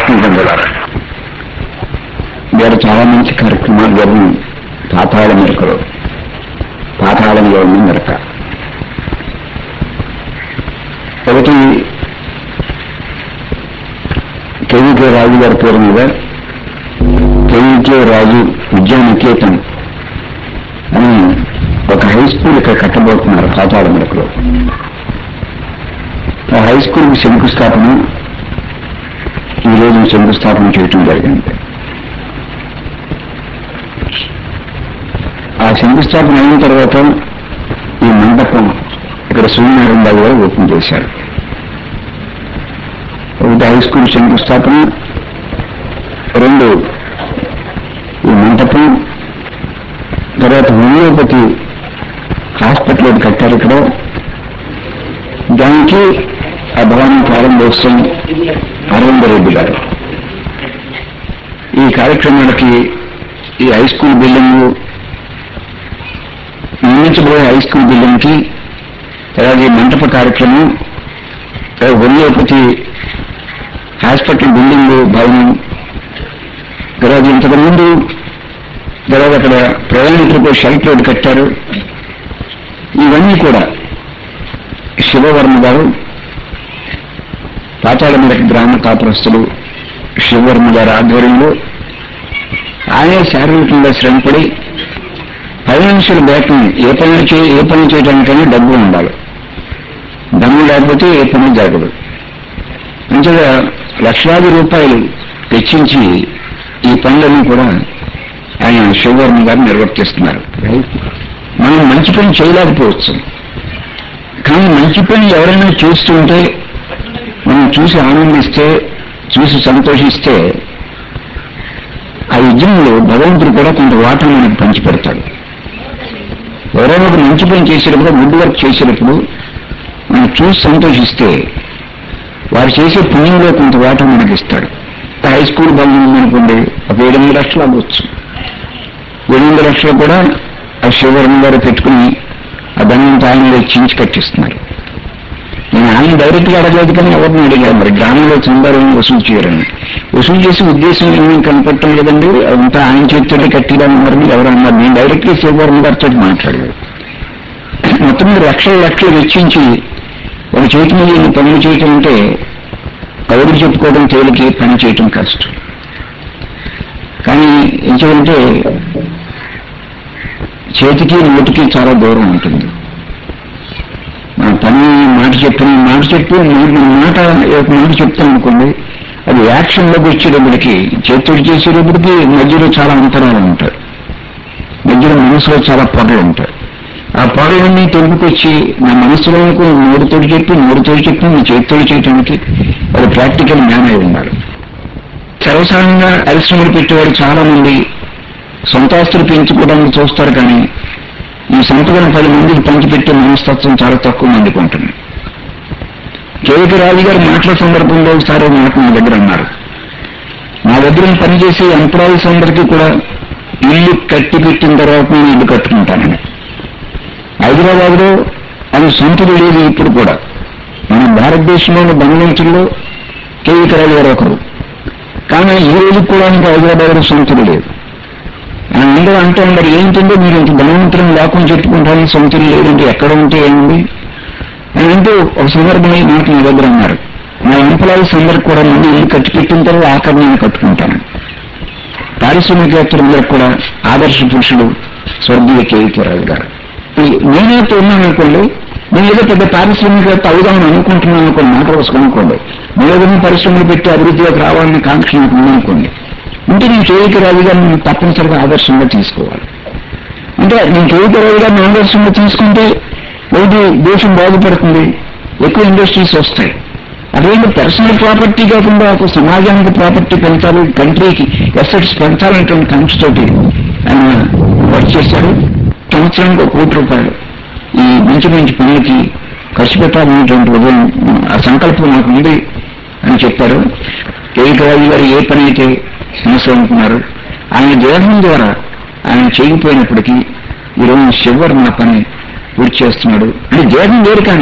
ఆత్మబంధులారు వేరే చాలా మంచి కార్యక్రమాలు జరిగిన పాతాళ మెరకలు పాతాళంలో ఉన్న మెరక ఒకటి కేవీకే రాజు గారి పేరు మీద కేవీకే రాజు విద్యా నికేతన్ అని ఒక హై స్కూల్ ఇక్కడ కట్టబోతున్నారు పాతాళ మెరకలో ఆ హై స్కూల్కి శంకుస్థాపన ఈ రోజు శంకుస్థాపన చేయటం జరిగింది ఆ శంకుస్థాపన అయిన తర్వాత ఈ మండపం ఇక్కడ సూర్యనారాయణ బాబు గారు ఓపెన్ చేశారు ఒకటి హై స్కూల్ శంకుస్థాపన రెండు ఈ మంటపం తర్వాత హోమియోపతి హాస్పిటల్ ఒకటి కట్టారు ఇక్కడ దానికి ఆ భవనం ప్రారంభోత్సవం అరవింద రెడ్డి గారు ఈ కార్యక్రమానికి ఈ హై స్కూల్ బిల్డింగ్ నిర్మించబోయే హై స్కూల్ బిల్డింగ్ కి తర్వాత ఈ మంటప కార్యక్రమం తర్వాత హోమియోపతి హాస్పిటల్ బిల్డింగ్ భవనం తర్వాత ఇంతకు ముందు తర్వాత అక్కడ ప్రయాణికులకు షెల్టర్ ఒకటి కట్టారు ఇవన్నీ కూడా శివవర్మ గారు పాతాళమిడ గ్రామ కాపురస్తులు శివవర్మ గారి ఆధ్వర్యంలో ఆయనే శారీరకంగా శ్రమపడి ఫైనాన్షియల్ బ్యాక్ని ఏ పని చే ఏ పని చేయడానికైనా డబ్బు ఉండాలి డబ్బు లేకపోతే ఏ పని జరగదు అంతగా లక్షలాది రూపాయలు వెచ్చించి ఈ పనులన్నీ కూడా ఆయన శివవర్మ గారు నిర్వర్తిస్తున్నారు మనం మంచి పని చేయలేకపోవచ్చు కానీ మంచి పని ఎవరైనా చేస్తుంటే మనం చూసి ఆనందిస్తే చూసి సంతోషిస్తే ఆ యజ్ఞంలో భగవంతుడు కూడా కొంత వాటా మనకు పంచి పెడతాడు ఎవరైనా ఒక మంచి పని చేసేటప్పుడు గుడ్ వర్క్ చేసేటప్పుడు మనం చూసి సంతోషిస్తే వారు చేసే పుణ్యంలో కొంత వాటా మనకి ఇస్తాడు హై స్కూల్ భవనం ఉందనుకోండి ఒక ఎనిమిది లక్షలు అవ్వచ్చు ఎనిమిది లక్షలు కూడా ఆ శివవర్మ గారు పెట్టుకుని ఆ ధనంతో ఆయన వెచ్చించి కట్టిస్తున్నారు నేను ఆయన డైరెక్ట్ గా అడగలేదు కానీ ఎవరిని అడిగారు మరి గ్రామంలో చందాలను వసూలు చేయరని వసూలు చేసే ఉద్దేశం ఏమీ కనపడటం లేదండి అదంతా ఆయన చేతితోటి కట్టిరన్నారు ఎవరు అన్నారు నేను డైరెక్ట్ గా శివవర్మ గారితో మాట్లాడాను మొత్తం మీద లక్షల లక్షలు వెచ్చించి ఒక చేతి మీద ఇన్ని పనులు చేయటం అంటే కౌరు చెప్పుకోవడం తేలికి పని చేయటం కష్టం కానీ ఏం చేయాలంటే చేతికి నోటికి చాలా దూరం ఉంటుంది మన పని మాట చెప్పిన మాట చెప్పి మన మాట ఒక మాట చెప్తాం అనుకోండి అది యాక్షన్లోకి వచ్చేటప్పటికి చేతుడు చేసేటప్పటికి మధ్యలో చాలా అంతరాలు ఉంటాయి మధ్యలో మనసులో చాలా పొరలు ఉంటాయి ఆ పొరలన్నీ తెంపుకొచ్చి నా మనసులో నోరుతో చెప్పి నోరుతో చెప్పి నా చేతితో చేయడానికి అది ప్రాక్టికల్ జ్ఞానం అయి ఉండాలి సర్వసాధారణంగా పరిశ్రమలు పెట్టేవాడు చాలా మంది సొంత ఆస్తులు పెంచుకోవడానికి చూస్తారు కానీ ఈ సంపదను పది మందికి పంచిపెట్టే మనస్తత్వం చాలా తక్కువ మందికి ఉంటుంది కేవీ రాజు గారు మాటల సందర్భంలో ఒకసారి ఒక మాట నా దగ్గర అన్నారు నా దగ్గర పనిచేసే ఎంప్లాయీస్ అందరికీ కూడా ఇల్లు కట్టి పెట్టిన తర్వాత నేను ఇల్లు కట్టుకుంటానని హైదరాబాద్ లో అది సొంతది లేదు ఇప్పుడు కూడా మన భారతదేశంలోని బంగ్లంచుల్లో కేవీ రాజు గారు ఒకరు కానీ ఈ రోజు కూడా ఇంకా హైదరాబాద్ లో సొంతది లేదు ఆయన అందరూ అంటూ ఉన్నారు ఏంటంటే మీరు ఇంత ధనవంతులం లేకుండా చెప్పుకుంటారని సొంతం లేదంటే ఎక్కడ ఉంటే ఏంది అని అంటూ ఒక సందర్భంలో ఈ మాట నా దగ్గర అన్నారు నా ఎంప్లాయీస్ అందరికి కూడా ముందు ఇల్లు కట్టి పెట్టిన తర్వాత ఆఖరి నేను కట్టుకుంటాను పారిశ్రామికవేత్తలందరికి కూడా ఆదర్శ పురుషుడు స్వర్గీయ కేవీకే రాజు గారు ఈ నేనైతే ఉన్నాను అనుకోండి నేను ఏదో పెద్ద పారిశ్రామికవేత్త అవుదామని అనుకుంటున్నాను అనుకోండి మాట వరకు అనుకోండి నేను ఏదైనా పరిశ్రమలు పెట్టి అభివృద్ధిలోకి రావాలని కాంక్ష నాకు ఉందనుకోండి అంటే నేను కేవీకే రాజు గారిని తప్పనిసరిగా ఆదర్శంగా తీసుకోవాలి అంటే నేను కేవీకే రాజు గారిని ఆదర్శంగా తీసుకుంటే ఒకటి దేశం బాగుపడుతుంది ఎక్కువ ఇండస్ట్రీస్ వస్తాయి అదేంటి పర్సనల్ ప్రాపర్టీ కాకుండా ఒక సమాజానికి ప్రాపర్టీ పెంచాలి కంట్రీకి ఎసెట్స్ పెంచాలనేటువంటి కాంక్షతోటి ఆయన వర్క్ చేశారు సంవత్సరానికి ఒక కోటి రూపాయలు ఈ మంచి మంచి పనులకి ఖర్చు పెట్టాలనేటువంటి ఉదయం ఆ సంకల్పం నాకు ఉంది అని చెప్పారు కేవీరాజు గారు ఏ పని అయితే సమస్య అనుకున్నారు ఆయన దేహం ద్వారా ఆయన చేయకపోయినప్పటికీ ఈరోజు శివర్ నా పని పూర్తి చేస్తున్నాడు అంటే దేహం వేరు కానీ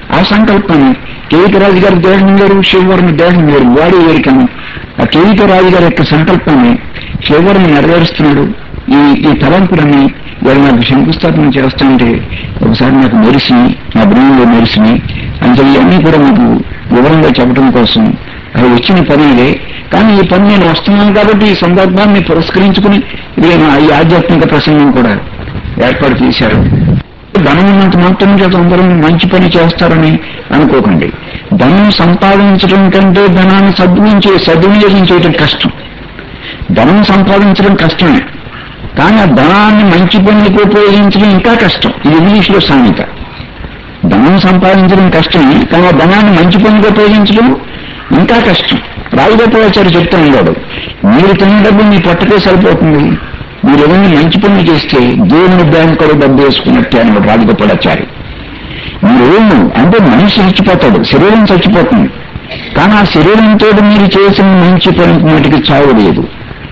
ఆ సంకల్పాన్ని కేవిక రాజు గారి దేహం వేరు శివవర్మ దేహం వేరు బాడీ వేరికను ఆ కేవిక రాజు గారి యొక్క సంకల్పాన్ని శివవర్మ నెరవేరుస్తున్నాడు ఈ ఈ తలంపులన్నీ ఇవాళ నాకు శంకుస్థాపన చేస్తుంటే ఒకసారి నాకు మెరిసి నా బ్రెయిన్లో మెరిసిని అంటే ఇవన్నీ కూడా మీకు వివరంగా చెప్పడం కోసం అది వచ్చిన పని ఇదే కానీ ఈ పని నేను వస్తున్నాను కాబట్టి ఈ సందర్భాన్ని పురస్కరించుకుని ఇది నా ఈ ఆధ్యాత్మిక ప్రసంగం కూడా ఏర్పాటు చేశారు ధనం ఉన్నంత మాత్రం చేత అందరూ మంచి పని చేస్తారని అనుకోకండి ధనం సంపాదించడం కంటే ధనాన్ని సద్వినియోగ సద్వినియోగం చేయడం కష్టం ధనం సంపాదించడం కష్టమే కానీ ఆ ధనాన్ని మంచి పనులకు ఉపయోగించడం ఇంకా కష్టం ఇది ఇంగ్లీష్ లో సామెత ధనం సంపాదించడం కష్టమే కానీ ఆ ధనాన్ని మంచి పనులకు ఉపయోగించడం ఇంకా కష్టం రాజగోపాలాచారి చెప్తా ఉన్నాడు మీరు తిన్న డబ్బు మీ పొట్టకే సరిపోతుంది మీరు ఏదైనా మంచి పనులు చేస్తే దేవుని బ్యాంకులో డబ్బు వేసుకున్నట్టే అన్నాడు రాజగోపాలాచారి మీరు అంటే మనిషి చచ్చిపోతాడు శరీరం చచ్చిపోతుంది కానీ ఆ శరీరంతో మీరు చేసిన మంచి పనికి మటుకు చావు లేదు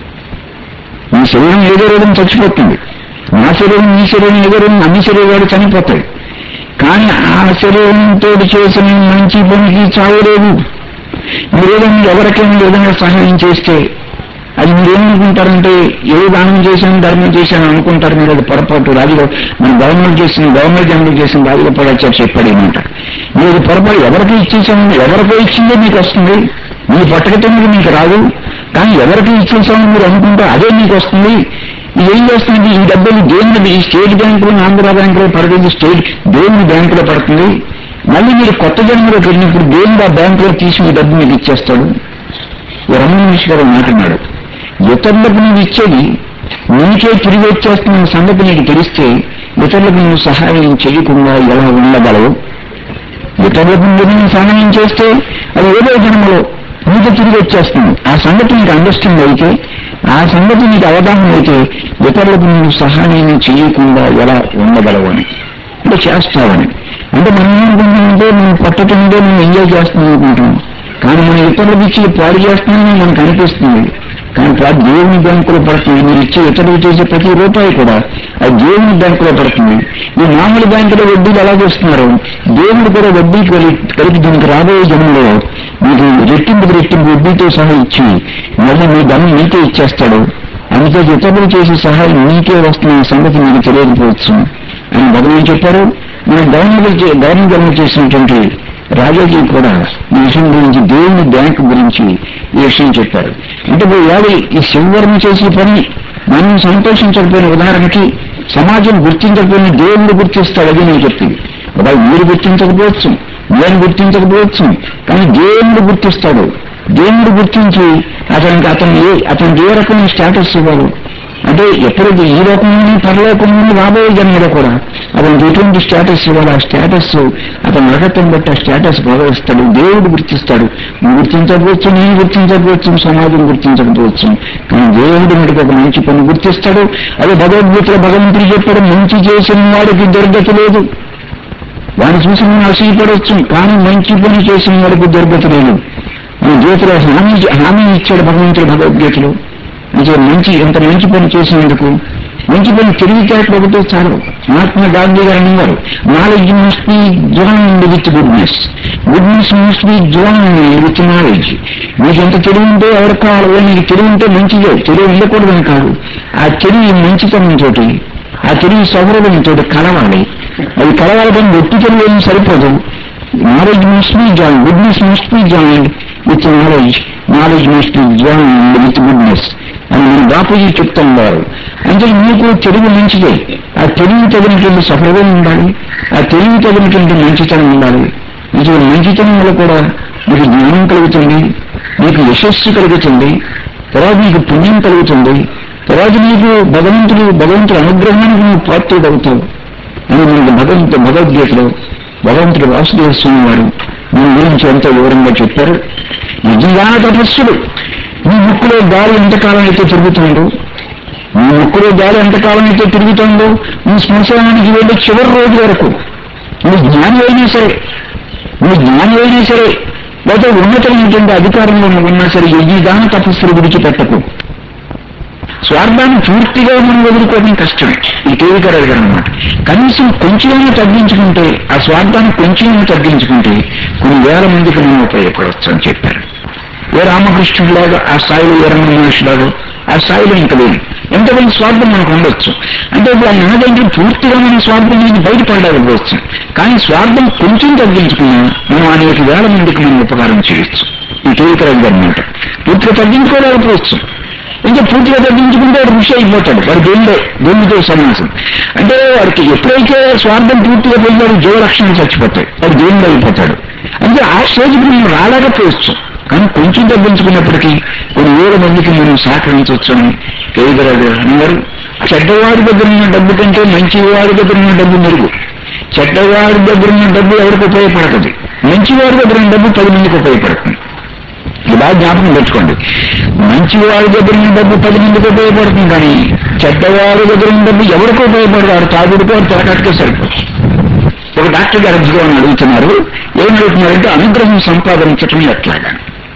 మీ శరీరం ఏదో రోజున చచ్చిపోతుంది నా శరీరం మీ శరీరం ఏదో రోజున అన్ని శరీరాలు చనిపోతాయి కానీ ఆ శరీరంతో చేసిన మంచి పనికి చావు లేదు మీరేదైనా ఎవరికైనా ఏదైనా సహాయం చేస్తే అది మీరేమనుకుంటారంటే ఏ దానం చేశాను ధర్మం చేశాను అనుకుంటారు మీరు అది పొరపాటు రాజుగా మన గవర్నమెంట్ చేసిన గవర్నమెంట్ జనరల్ చేసిన రాజగోపాలాచారి చెప్పాడు ఏమంట మీరు అది పొరపాటు ఎవరికి ఇచ్చేసాము ఎవరికో ఇచ్చిందే మీకు వస్తుంది మీ పట్టకతో మీకు రాదు కానీ ఎవరికి ఇచ్చేసామని మీరు అనుకుంటే అదే మీకు వస్తుంది ఇది ఏం చేస్తుంది ఈ డబ్బులు దేవుని ఈ స్టేట్ బ్యాంకులో ఆంధ్ర బ్యాంకులో పడుతుంది స్టేట్ దేవుని బ్యాంకులో పడుతుంది మళ్ళీ మీరు కొత్త జన్మలోకి వెళ్ళినప్పుడు దేవుడు ఆ బ్యాంకులో తీసి మీ డబ్బు మీకు ఇచ్చేస్తాడు ఈ రమణ మహర్షి గారు మాట్లాడు ఇతరులకు నువ్వు ఇచ్చేది నీకే తిరిగి వచ్చేస్తున్న సంగతి నీకు తెలిస్తే ఇతరులకు నువ్వు సహాయం చేయకుండా ఎలా ఉండగలవు ఇతరులకు నువ్వు సహాయం చేస్తే అది ఏదో జన్మలో నీకు తిరిగి వచ్చేస్తుంది ఆ సంగతి నీకు అండర్స్టాండ్ అయితే ఆ సంగతి నీకు అవగాహన అయితే ఇతరులకు నువ్వు సహాయం చేయకుండా ఎలా ఉండగలవు అని అంటే చేస్తావని అంటే మనం ఏమనుకుంటామంటే మనం పట్టటంతో మనం ఎంజాయ్ చేస్తున్నాం అనుకుంటాం కానీ మనం ఇతరులకు ఇచ్చి పాడు చేస్తున్నామని మనకు అనిపిస్తుంది కానీ ప్రా- దేవుని బ్యాంకులో పడుతుంది మీరు ఇచ్చే ఇతరులకు చేసే ప్రతి రూపాయి కూడా అది దేవుని బ్యాంకులో పడుతుంది ఈ మామూలు బ్యాంకులో వడ్డీలు ఎలా చేస్తున్నారు దేవుడు కూడా వడ్డీ కలి- కలిపి దీనికి రాబోయే జనంలో మీకు రెట్టింపు రెట్టింపు వడ్డీతో సహా ఇచ్చి మళ్ళీ మీ ధనం మీకే ఇచ్చేస్తాడు అందుకే ఇతరులు చేసే సహాయం మీకే వస్తున్న సంగతి మీకు తెలియకపోవచ్చు అని భగవాన్ చెప్పారు మన గవర్నర్ చే- గవర్నర్ చేసినటువంటి రాజాజీ కూడా ఈ విషయం గురించి దేవుని బ్యాంకు గురించి ఈ విషయం చెప్పారు అంటే ఇప్పుడు ఇవాళ ఈ శివవర్మ చేసిన పని మనం సంతోషించకపోయిన ఉదాహరణకి సమాజం గుర్తించకపోయిన దేవుడు గుర్తిస్తాడు అది నేను చెప్పింది ఒకవేళ మీరు గుర్తించకపోవచ్చు నేను గుర్తించకపోవచ్చు కానీ దేవుడు గుర్తిస్తాడు దేవుడు గుర్తించి అతనికి అతను ఏ అతనికి ఏ రకమైన స్టేటస్ ఇవ్వాలి అంటే ఎప్పుడు ఈ లోకంలోని పరలోకంలోని రాబోయే జన్మలో కూడా అతనికి ఎటువంటి స్టేటస్ ఇవ్వాలి ఆ స్టేటస్ అతని నడకం బట్టి ఆ స్టేటస్ గౌరవిస్తాడు దేవుడు గుర్తిస్తాడు నువ్వు గుర్తించకపోవచ్చు నేను గుర్తించకపోవచ్చు సమాజం గుర్తించకపోవచ్చు కానీ దేవుడు మనకి ఒక మంచి పని గుర్తిస్తాడు అదే భగవద్గీతలో భగవంతుడు చెప్పాడు మంచి చేసిన వాడికి దుర్గతి లేదు వాడిని చూసి మనం అసూయపడవచ్చు కానీ మంచి పని చేసిన వాడికి దుర్గతి లేదు మన గీతలో హామీ హామీ ఇచ్చాడు భగవంతుడు భగవద్గీతలో అంటే మంచి ఎంత మంచి పని చేసినందుకు మంచి పని తెలివితేటలు ఒకటే చాలు మహాత్మా గాంధీ గారు అన్నారు knowledge must be join with goodness goodness must be join with knowledge మీకు ఎంత తెలివి ఉంటే ఎవరికి కావాలి నీకు తెలివి ఉంటే మంచిదే తెలివి ఉండకూడదని కాదు ఆ తెలివి మంచితనంతో ఆ తెలివి సౌరభంతో కలవాలి అది కలవాలి కానీ ఒట్టి తెలివి ఏం సరిపోదు knowledge must be join goodness must be join with knowledge knowledge must be join with goodness అని మన బాపూజీ చెప్తున్నారు అంటే మీకు తెలివి మంచిదే ఆ తెలివి తగినటువంటి సఫలమే ఉండాలి ఆ తెలివి తగినటువంటి మంచితనం ఉండాలి ఇది మంచితనంలో కూడా మీకు జ్ఞానం కలుగుతుంది మీకు యశస్సు కలుగుతుంది తర్వాత మీకు పుణ్యం కలుగుతుంది తర్వాత నీకు భగవంతుడు భగవంతుడి అనుగ్రహానికి నువ్వు పాత్రుడవుతావు అని మనకి భగవంతు భగవద్గీతలో భగవంతుడు వాసుదేవ స్వామి వారు దీని గురించి ఎంతో వివరంగా చెప్పారు నిజంగా తపస్సుడు నీ ముక్కులో గాలి ఎంతకాలం అయితే తిరుగుతుందో నీ ముక్కులో గాలి ఎంతకాలం అయితే తిరుగుతుందో నీ శ్మశానానికి వెళ్ళే చివరి రోజు వరకు నువ్వు జ్ఞాని అయినా సరే నువ్వు జ్ఞాని అయినా సరే లేదా ఉన్నతమైనటువంటి అధికారంలో నువ్వు ఉన్నా సరే యజ్ఞదాన తపస్సులు విడిచిపెట్టకు స్వార్థాన్ని పూర్తిగా మనం వదులుకోవడం కష్టమే ఈ తేలికరాదు అనమాట కనీసం కొంచెమైనా తగ్గించుకుంటే ఆ స్వార్థాన్ని కొంచెమైనా తగ్గించుకుంటే కొన్ని వేల మందికి మనం ఉపయోగపడవచ్చు అని చెప్పారు ఏ రామకృష్ణుడిలాగా ఆ స్థాయిలో ఏ రమణ మహర్షిలాగా ఆ స్థాయిలో ఇంక లేదు ఎంతమంది స్వార్థం మనకు ఉండొచ్చు అంటే ఇప్పుడు ఆయన ఏదంటే పూర్తిగా మన స్వార్థం నుంచి బయటపడకపోవచ్చు కానీ స్వార్థం కొంచెం తగ్గించుకున్నా మనం అనేక వేల మందికి మనం ఉపకారం చేయొచ్చు ఈ తేలికరాదు అనమాట పూర్తిగా తగ్గించుకోలేకపోవచ్చు ఇంకా పూర్తిగా తగ్గించుకుంటే వాడు ఋషి అయిపోతాడు వాడు దేవుడే దేవుడితో సన్యాసం అంటే వాడికి ఎప్పుడైతే స్వార్థం పూర్తిగా పోయినాడు జీవరక్షణ చచ్చిపోతాయి వాడు దేవుడు అయిపోతాడు అంటే ఆ స్టేజ్కి మనం రాలేకపోవచ్చు కానీ కొంచెం తగ్గించుకున్నప్పటికీ కొన్ని వేల మందికి మనం సహకరించవచ్చు అని కేవీరాజు అన్నారు చెడ్డవాడి దగ్గర ఉన్న డబ్బు కంటే మంచివాడి దగ్గర ఉన్న డబ్బు మెరుగు చెడ్డవాడి దగ్గర ఉన్న డబ్బు ఎవరికి ఉపయోగపడదు మంచివాడి దగ్గర ఉన్న డబ్బు పది మందికి ఉపయోగపడుతుంది ఇలా జ్ఞాపకం పెట్టుకోండి మంచివాడి దగ్గర ఉన్న డబ్బు పది మందికి ఉపయోగపడుతుంది కానీ చెడ్డవాడి దగ్గర ఉన్న డబ్బు ఎవరికి ఉపయోగపడదు వాడు తాగుడుకో వాడు తెరకట్టుకో సరిపోతుంది ఒక డాక్టర్ గారు అద్భుతం అడుగుతున్నారు ఏం అడుగుతున్నారంటే అనుగ్రహం సంపాదించటం ఎట్లాగా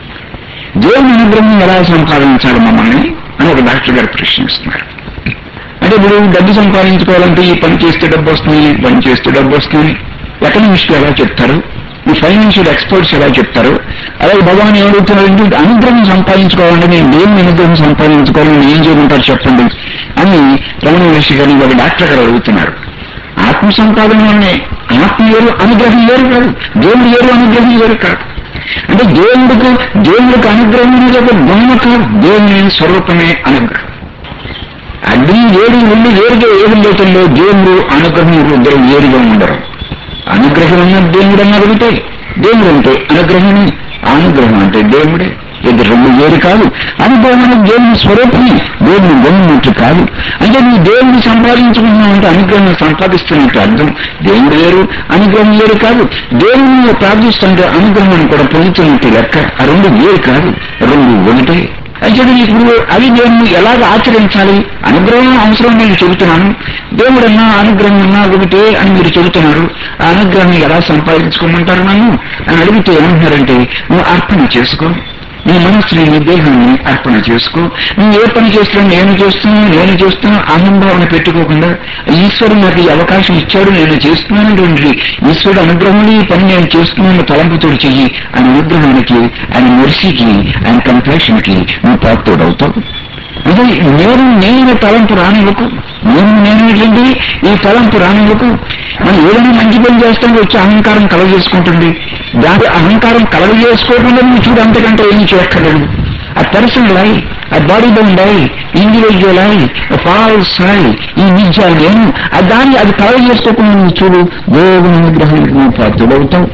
దేవుని అనుగ్రహం ఎలా సంపాదించాలి మమ్మల్ని అని ఒక డాక్టర్ గారు ప్రశ్నిస్తున్నారు అంటే ఇప్పుడు డబ్బు సంపాదించుకోవాలంటే ఈ పని చేస్తే డబ్బు వస్తుంది ఈ పని చేస్తే డబ్బు వస్తుంది ఎకనామిస్టులు ఎలా చెప్తారు ఈ ఫైనాన్షియల్ ఎక్స్పర్ట్స్ ఎలా చెప్తారు అలాగే భగవాన్ ఏం అడుగుతున్నారంటే అనుగ్రహం సంపాదించుకోవాలంటే నేను దేవుని అనుగ్రహం సంపాదించుకోవాలని నేను ఏం చేయమంటారు చెప్పండి అని రమణ మహర్షి గారిని ఒక డాక్టర్ గారు అడుగుతున్నారు ఆత్మ సంపాదన అనే ఆత్మ వేరు అనుగ్రహం వేరు కాదు దేవుడు వేరు అనుగ్రహం వేరు కాదు అంటే దేవుడికి దేవుడికి అనుగ్రహం అనేది ఒక గుణము కాదు దేవుని స్వరూపమే అనుగ్రహం అగ్ని వేడి ఉండి వేరుగా ఏది లేకుండా దేవుడు అనుగ్రహం ఇద్దరు వేరుగా ఉండరు అనుగ్రహం ఉన్న దేవుడు అని అడిగితే దేవుడు అంటే అనుగ్రహం అనుగ్రహం అంటే దేవుడే ఇది రెండు వేరు కాదు అనుగ్రహం అనేది దేవుని స్వరూపమే దేవుని గొన్నట్టు కాదు అంటే నువ్వు దేవుని సంపాదించుకున్నావు అంటే అనుగ్రహం సంపాదిస్తున్నట్టు అర్థం దేవుడు వేరు అనుగ్రహం వేరు కాదు దేవుని నువ్వు ప్రార్థిస్తుంటే అనుగ్రహాన్ని కూడా పొందుతున్నట్టు లెక్క ఆ రెండు వేరు కాదు రెండు ఒకటే అయితే ఇప్పుడు అది నేను ఎలాగ ఆచరించాలి అనుగ్రహం అవసరం నేను చెబుతున్నాను దేవుడన్నా అనుగ్రహం అన్నా ఒకటే అని మీరు చెబుతున్నారు ఆ అనుగ్రహం ఎలా సంపాదించుకోమంటారు నన్ను అని అడిగితే ఏమంటున్నారంటే నువ్వు అర్పణ చేసుకో నీ మనస్సుని నీ దేహాన్ని అర్పణ చేసుకో నువ్వు ఏ పని చేస్తున్నా నేను చేస్తున్నాను నేను చేస్తున్నా ఆనందాన్ని పెట్టుకోకుండా ఈశ్వరుడు నాకు ఈ అవకాశం ఇచ్చాడు నేను చేస్తున్నానటువంటి ఈశ్వరుడు అనుగ్రహంలో ఈ పని నేను చేస్తున్నాను తలంపుతో చెయ్యి ఆయన అనుగ్రహానికి ఆయన మెర్సీకి ఆయన కంపాషన్ కి నువ్వు పాత్రుడవుతావు అదే నేను నేను తలంపు రానివ్వకు నేను నేనేంటండి ఈ తలంపు రానివ్వకు మనం ఏదైనా మంచి పని చేస్తాం వచ్చి అహంకారం కలగజేసుకుంటుంది దాని అహంకారం కలగజేసుకోకుండా నువ్వు చూడు అంతకంటే ఏమి చేయక్కర్లేదు ఆ పర్సనల్ ఐ ఆ body bound I individual I false I ఈ విద్య నేను ఆ దాన్ని అది కలగజేసుకోకుండా నువ్వు చూడు దేవుని అనుగ్రహానికి నువ్వు పాత్రుడవుతావు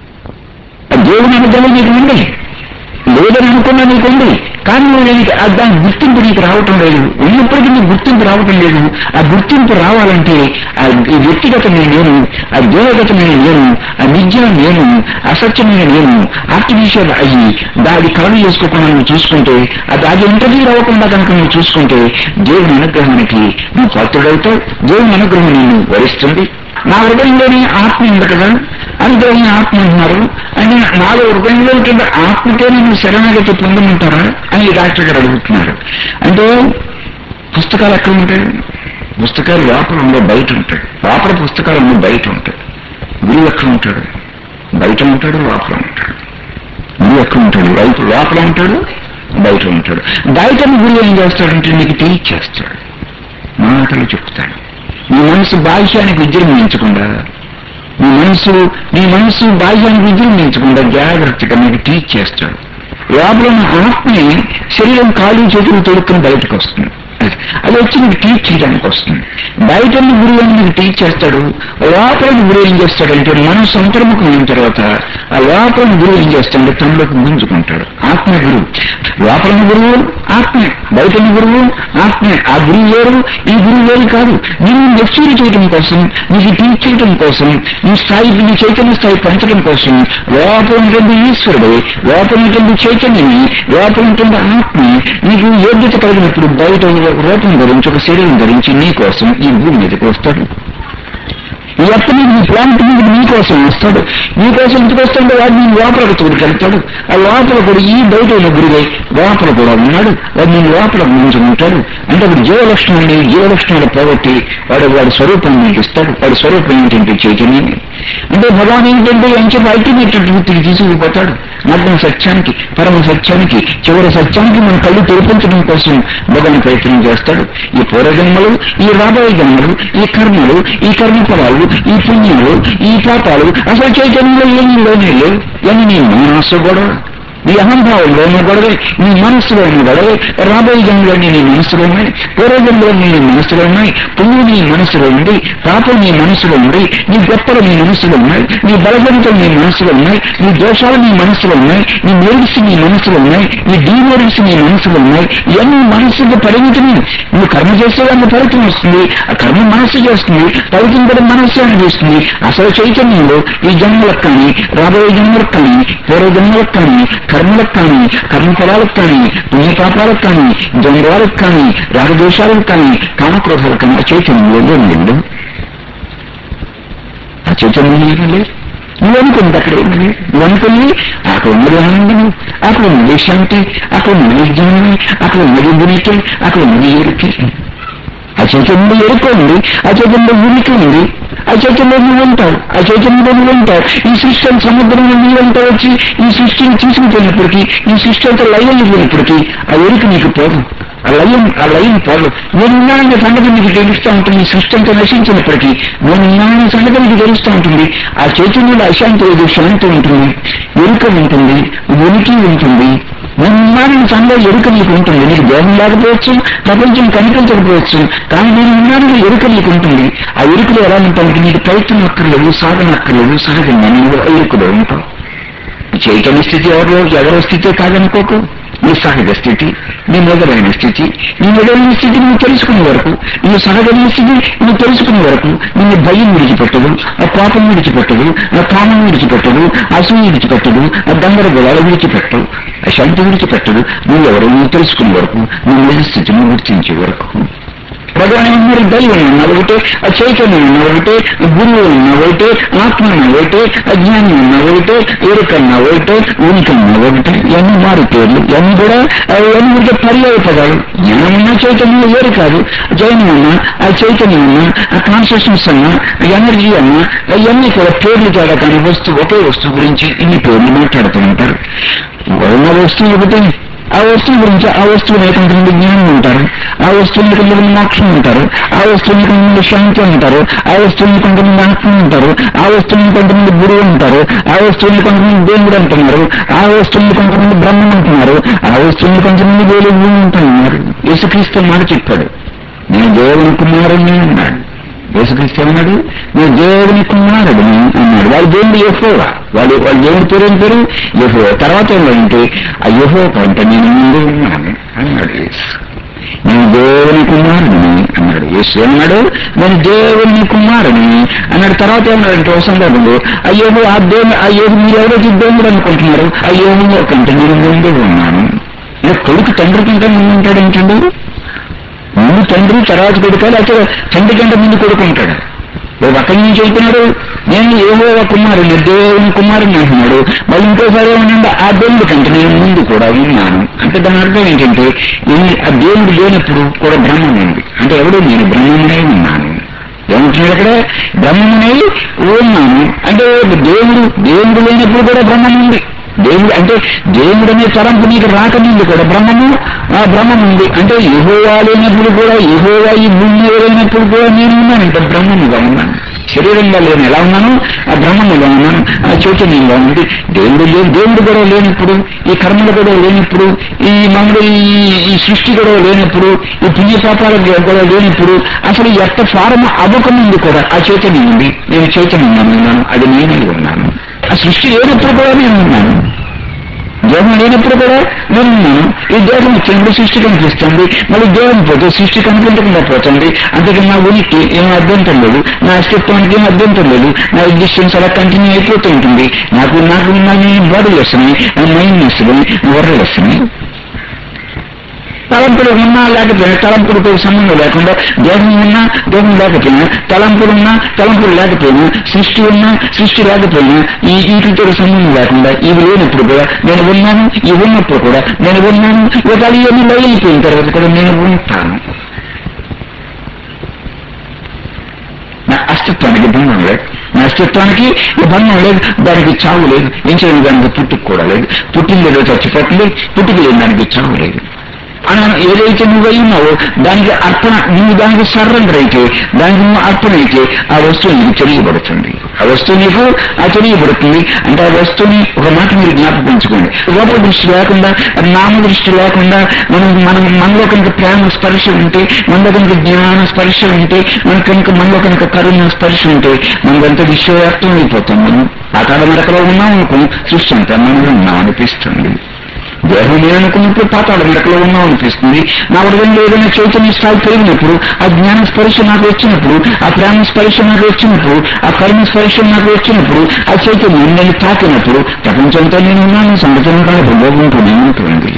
ఆ దేవుని అనుగ్రహం నీకు ఉంది లేదని అనుకున్నా నీకుంది కానీ నువ్వు నీకు ఆ దాని గుర్తింపు నీకు రావటం లేదు ఉన్నప్పటికీ నీకు గుర్తింపు రావటం లేదు ఆ గుర్తింపు రావాలంటే ఆ వ్యక్తిగతమైన నేను ఆ దేవగతమైన నేను ఆ విద్య నేను అసత్యమైన నేను ఆర్టిఫిషియల్ అయ్యి దాన్ని కలవ చేసుకోకుండా నువ్వు చూసుకుంటే అది అది ఇంటర్వ్యూ అవ్వకుండా కనుక నువ్వు చూసుకుంటే దేవుని అనుగ్రహానికి నువ్వు పాత్రుడవుతావు దేవుని అనుగ్రహం నిన్ను వరిస్తుంది నా హృదయంలోని ఆత్మ ఉంది కదా అనుగ్రహం ఆత్మ అంటున్నారు అని నాలో హృదయంలో ఉంటుంది ఆత్మకే నేను శరణాగతి పొందమంటారా అని ఈ డాక్టర్ గారు అడుగుతున్నారు అంటే పుస్తకాలు ఎక్కడ ఉంటాయి పుస్తకాలు లోపల ఉండే బయట ఉంటాయి లోపల పుస్తకాలు ఉండే బయట ఉంటాయి గురువు ఎక్కడ ఉంటాడు బయట ఉంటాడు లోపల ఉంటాడు గురువు ఎక్కడ ఉంటాడు వైపు లోపల ఉంటాడు బయట ఉంటాడు బయట గురువు ఏం చేస్తాడంటే నీకు తెలియచేస్తాడు మాటలు చెప్తాడు నీ మనసు బాహ్యానికి విజృంభించకుండా నీ మనసు నీ మనసు బాహ్యానికి విజృంభించకుండా జాగ్రత్తగా నీకు టీచ్ చేస్తాడు లోపల ఉన్న ఆత్మని శరీరం కాళ్ళు చేతులు తొడుక్కుని బయటకు వస్తుంది అది వచ్చి నీకు టీచ్ చేయడానికి వస్తుంది బయట ఉన్న గురువు అని నీకు టీచ్ చేస్తాడు లోపల గురువు ఏం చేస్తాడంటే మనసు అంతర్ముఖమైన తర్వాత ఆ లోపల గురువు ఏం చేస్తాడంటే తనలోకి ముంచుకుంటాడు ఆత్మ గురువు లోపల ఉన్న గురువు ఆత్మే బయట ఉన్న గురువు ఆత్మే ఆ గురువు వేరు ఈ గురువు వేరు కాదు నేను లెక్చర్ చేయడం కోసం నీకు టీచ్ చేయడం కోసం నీ స్థాయి నీ చైతన్య స్థాయి పెంచడం కోసం లోపల ఉన్నటువంటి ఈశ్వరుడు లోపల ఉన్నటువంటి చైతన్యని లోపల ఉన్నటువంటి ఆత్మ నీకు యోగ్యత కలిగినప్పుడు బయట ఒక రూపం ధరించి ఒక శరీరం ధరించి నీ కోసం ఈ భూమి మీదకి వస్తాడు ఈ ఎప్ప మీద నీ ప్లాంట్ మీద నీకోసం వస్తాడు నీకోసం ఎందుకు వస్తాడు వాడు నేను లోపలికి తోడుకెళ్తాడు ఆ లోపల కూడా ఈ బయట ఉన్న గురువై లోపల కూడా ఉన్నాడు వాడు నేను లోపల గురించి ఉంటాడు అంటే వాడు జీవలక్షణాన్ని జీవలక్షణాలు పోగొట్టి వాడు వాడి స్వరూపం నీకు ఇస్తాడు వాడి స్వరూపం ఏంటంటే చైతన్యం అంటే భగవాన్ ఏంటంటే ఎంచె అల్టిమేట్ ట్రూత్కి తీసుకుపోతాడు మధ్యం సత్యానికి పరమ సత్యానికి చివరి సత్యానికి మన కళ్ళు తెరిపించడం కోసం భగవాన్ ప్రయత్నం చేస్తాడు ఈ పూర్వజన్మలు ఈ రాబోయే జన్మలు ఈ కర్మలు ఈ కర్మ ఫలాలు ఈ పుణ్యాలు ఈ పాపాలు అసలు చైతన్యంలో ఏమీ లేనే లేవు అని నీ మనస్సు గొడవ నీ అహంభావంలో ఉన్న గొడవే నీ మనస్సులో ఉన్న గొడవే రాబోయే జన్మలోని నీ మనస్సులో ఉన్నాయి పూర్వజన్మలో నీ మనస్సులో ఉన్నాయి పుణ్యం నీ మనస్సులో ఉంది పాపం నీ మనస్సులో ఉంది నీ గొప్పలు నీ మనస్సులో ఉన్నాయి నీ బలగంతులు నీ మనస్సులో ఉన్నాయి నీ దోషాలు నీ మనస్సులో ఉన్నాయి నీ మెరిట్స్ నీ మనస్సులో ఉన్నాయి నీ డీమెరిట్స్ నీ మనస్సులో ఉన్నాయి ఇవన్నీ మనస్సుకు పరిమితమే నువ్వు కర్మ చేస్తే దాన్ని ఫలితం వస్తుంది ఆ కర్మ మనస్సు చేస్తుంది ఫలితం కూడా మనస్సు అనిపిస్తుంది అసలు చైతన్యంలో ఈ జన్మలకు కానీ రాబోయే జన్మలకు కానీ పూర్వ జన్మలకు కానీ కర్మలకు కానీ కర్మఫలాలకు కానీ పుణ్యపాపాలకు కానీ ద్వంద్వాలకు కానీ రాగదోషాలకు కానీ కామక్రోధాలకు కానీ ఆ చైతన్యంలో ఏమి ఆ చైతన్యం ఏమీ లేదు నువ్వు అనుకుంది అక్కడ ఏమీ లేదు నువ్వు అనుకుంది అక్కడ ఉన్నది ఆనందము అక్కడ ఉన్నది శాంతి అక్కడ ఉన్నది జ్ఞానం అక్కడ ఉన్నది గురికి అక్కడ ఉన్నది ఎరుకి ఆ చైతన్యంలో ఎరుక ఉంది ఆ చైతన్యంలో ఉనికి ఉంది ఆ చైతన్యంలో నువ్వు ఉంటావు ఆ చైతన్యంలో నువ్వు ఉంటావు ఈ సృష్టి సముద్రంలో నీవు అంతా వచ్చి ఈ సృష్టిని తీసుకుపోయినప్పటికీ ఈ సృష్టి అంతా లయం అయిపోయినప్పటికీ ఆ ఎరుక నీకు పోదు ఆ లయం ఆ లయం పోదు నేను ఉన్నాననే సంగతి నీకు తెలుస్తూ ఉంటుంది ఈ సృష్టి అంతా నశించినప్పటికీ నేను ఉన్నాననే సంగతి నీకు తెలుస్తూ ఉంటుంది ఆ చైతన్యంలో అశాంతి లేదు శాంతి ఉంటుంది ఎరుక ఉంటుంది ఉనికి ఉంటుంది ఉన్నానని సంగతి ఎరుక నీకు ఉంటుంది నీకు దేహం లేకపోవచ్చు ప్రపంచం కనిపించకపోవచ్చు కానీ నేను ఉన్నానని ఎరుక నీకు ఉంటుంది ఆ ఎరుకలో ఎలా ఉంటానికి నీకు ప్రయత్నం అక్కర్లేదు సాధన అక్కర్లేదు సహజంగా నువ్వు ఆ ఎరుకలో ఉంటావు చైతన్య స్థితి ఎవరో ఎవరో స్థితే కాదనుకోకు నీ సహజ స్థితి నీ మొదలైన స్థితి నీ మొదలైన స్థితి నువ్వు తెలుసుకునే వరకు నీ సహజమైన స్థితి నువ్వు తెలుసుకునే వరకు నిన్ను భయం విడిచిపెట్టదు ఆ కోపం విడిచిపెట్టదు ఆ కామం విడిచిపెట్టదు అసూయ విడిచిపెట్టదు ఆ దంగర గులాలు విడిచిపెట్టవు ఆ శాంతి విడిచిపెట్టదు నువ్వు ఎవరో నువ్వు తెలుసుకునే వరకు నీ నిజ స్థితిని గుర్తించే వరకు భగవాన్ మీరు దైవం ఉన్న ఒకటే ఆ చైతన్యం ఉన్న ఒకటే గురువు ఉన్న ఒకటే ఆత్మ ఉన్న ఒకటే అజ్ఞానం ఉన్న ఒకటే ఎరుకన్న ఒకటే ఉనికన్న ఒకటే ఇవన్నీ మారు పేర్లు ఇవన్నీ కూడా ఇవన్నీ ఉంటే పర్యాయ పదాలు జ్ఞానం ఉన్న చైతన్యం వేరు కాదు జైనం ఉన్నా ఆ చైతన్యం ఉన్నా ఆ కాన్షియస్నెస్ అన్నా ఎనర్జీ అన్నా ఇవన్నీ కూడా పేర్లు తేడా కానీ వస్తువు ఒకే వస్తువు గురించి ఇన్ని పేర్లు మాట్లాడుతూ ఉంటారు ఉన్న వస్తువు ఒకటే ఆ వస్తువు గురించి ఆ వస్తువుని కొంతమంది జ్ఞానం ఉంటారు ఆ వస్తువుని కొంతమంది మోక్షం ఉంటారు ఆ వస్తువుని కొంతమంది శాంతి అంటారు ఆ వస్తువుని కొంతమంది ఆత్మ అంటారు ఆ వస్తువుని కొంతమంది గురువు అంటారు ఆ వస్తువుని కొంతమంది దేవుడు అంటున్నారు ఆ వస్తువుని కొంతమంది బ్రహ్మం అంటున్నారు ఆ వస్తువుని కొంతమంది వేలుగు అంటున్నారు యేసుక్రీస్తు మాట చెప్పాడు నేను దేవుని కుమారుణ్ణి అన్నాడు యేసుక్రీస్తు అన్నాడు నేను దేవుని కుమారుడిని అన్నాడు వాడు దేవుడు యహోవా వాడు వాడు దేవుడి పేరు ఏం పేరు యహో తర్వాత ఏంటంటే ఆ యహో కంటే నేను ముందు ఉన్నాను అన్నాడు యేసు నేను దేవుని కుమారుడిని అన్నాడు యేసు అన్నాడు నేను దేవుని కుమారుడిని అన్నాడు తర్వాత ఏమన్నాడంటే ఒక సందర్భంలో అయ్యో ఆ దేవుడు ఆ యోగు మీరు ఎవరైతే దేవుడు అనుకుంటున్నారు ఆ యోగు కంటే నేను ముందు ఉన్నాను ఇలా కొడుకు తండ్రి కంటే ముందు ఉంటాడు ఏంటండి ముందు తండ్రి తర్వాత కొడుక లేకపోతే తండ్రి కంటే ముందు కొడుకుంటాడు రేపు అక్కడి నుంచి చెప్తున్నాడు నేను ఏవో కుమారుని దేవుని కుమారుని అంటున్నాడు మళ్ళీ ఇంకోసారి ఏమన్నా ఆ దేవుడి కంటే నేను ముందు కూడా ఉన్నాను అంటే దాని అర్థం ఏంటంటే ఈ- ఆ దేవుడు లేనప్పుడు కూడా బ్రహ్మం ఉంది అంటే ఎవడు నేను బ్రహ్మమునే ఉన్నాను ఏమంటున్నాడు అక్కడ బ్రహ్మమునే ఉన్నాను అంటే దేవుడు దేవుడు లేనప్పుడు కూడా బ్రహ్మం ఉంది దేవుడు అంటే దేవుడు అనే తలంపు నీకు రాకముందు కూడా బ్రహ్మము ఆ బ్రహ్మం ఉంది అంటే ఎహోవా లేనప్పుడు కూడా ఎహోవా ఈ భూమి మీద లేనప్పుడు కూడా నేను ఉన్నాను అంటే బ్రహ్మముగా ఉన్నాను శరీరంగా లేను ఎలా ఉన్నాను ఆ బ్రహ్మముగా ఉన్నాను ఆ చైతన్యంగా ఉంది దేవుడు లేదు దేవుడు కూడా లేనప్పుడు ఈ కర్మలు కూడా లేనప్పుడు ఈ మనలో ఈ ఈ సృష్టి కూడా లేనప్పుడు ఈ పుణ్యపాపాలు కూడా లేనప్పుడు అసలు ఎట్ట ఫారం అవ్వకముందు కూడా ఆ చైతన్యం ఉంది నేను చైతన్యంగా ఉన్నాను అది నేనే ఉన్నాను ఆ సృష్టి లేనప్పుడు కూడా నేను ఉన్నాను దేహం లేనప్పుడు కూడా నేను ఉన్నాను ఈ దేహం వచ్చినప్పుడు సృష్టి కనిపిస్తుంది మళ్ళీ దేహం పోతే సృష్టి కనిపించకుండా పోతుంది అందుకే నా ఉనికి ఏం అభ్యంతరం లేదు నా అస్తిత్వానికి ఏం అభ్యంతరం లేదు నా ఎగ్జిస్టెన్స్ అలా కంటిన్యూ అయిపోతూ ఉంటుంది నాకు నాకు నా బాడీ వస్తున్నాయి నా మైండ్ వస్తున్నాయి వరలు వస్తున్నాయి తలంపులు ఉన్నా లేకపోయినా తలంపులతో సంబంధం లేకుండా దేహం ఉన్నా దేహం లేకపోయినా తలంపులు ఉన్నా తలంపులు లేకపోయినా సృష్టి ఉన్నా సృష్టి లేకపోయినా ఈ వీటితో సంబంధం లేకుండా ఇవి లేనప్పుడు కూడా నేను ఉన్నాను ఇవి ఉన్నప్పుడు కూడా నేను ఉన్నాను ఒకవేళ ఇవన్నీ లైలిపోయిన తర్వాత కూడా నేను ఉంటాను నా అస్తిత్వానికి బంధం లేదు నా అస్తిత్వానికి ఈ బంధం లేదు దానికి చావు లేదు ఏం చేయదు దానికి పుట్టుకు కూడా లేదు పుట్టిందేదో చచ్చిపోతుంది పుట్టుకు లేని దానికి చావు లేదు అని ఏదైతే నువ్వు అయి ఉన్నావో దానికి అర్పణ నువ్వు దానికి సరెండర్ అయితే దానికి నువ్వు అర్పణ అయితే ఆ వస్తువు నీకు తెలియబడుతుంది ఆ వస్తువు నీకు ఆ తెలియబడుతుంది అంటే ఆ వస్తువుని ఒక మాట మీరు జ్ఞాపకించుకోండి రూప దృష్టి లేకుండా నామ దృష్టి లేకుండా మనం మనం మనలో కనుక ప్రేమ స్పర్శ ఉంటే మనలో కనుక జ్ఞాన స్పర్శ ఉంటే మన కనుక మనలో కనుక కరుణ స్పర్శ ఉంటే మనకంతా విశ్వవ్యాప్తం అయిపోతాం మనం పాతాళ మెడకలో ఉన్నాం అనుకో సృష్టి అంతా మనం ఉన్నాం అనిపిస్తుంది దేహం నేననుకున్నప్పుడు పాతాళ మెడకలో ఉన్నాం అనిపిస్తుంది నా హృదయంలో ఏదైనా చైతన్య స్థాయి పెరిగినప్పుడు ఆ జ్ఞాన స్పర్శ నాకు వచ్చినప్పుడు ఆ ప్రేమ స్పర్శ నాకు వచ్చినప్పుడు ఆ కర్మ స్పర్శ నాకు వచ్చినప్పుడు ఆ చైతన్యం నేను తాకినప్పుడు ప్రపంచంతో నేను ఉన్నాను సంఘటన కానీ భోగుంటూనే ఉంటుంది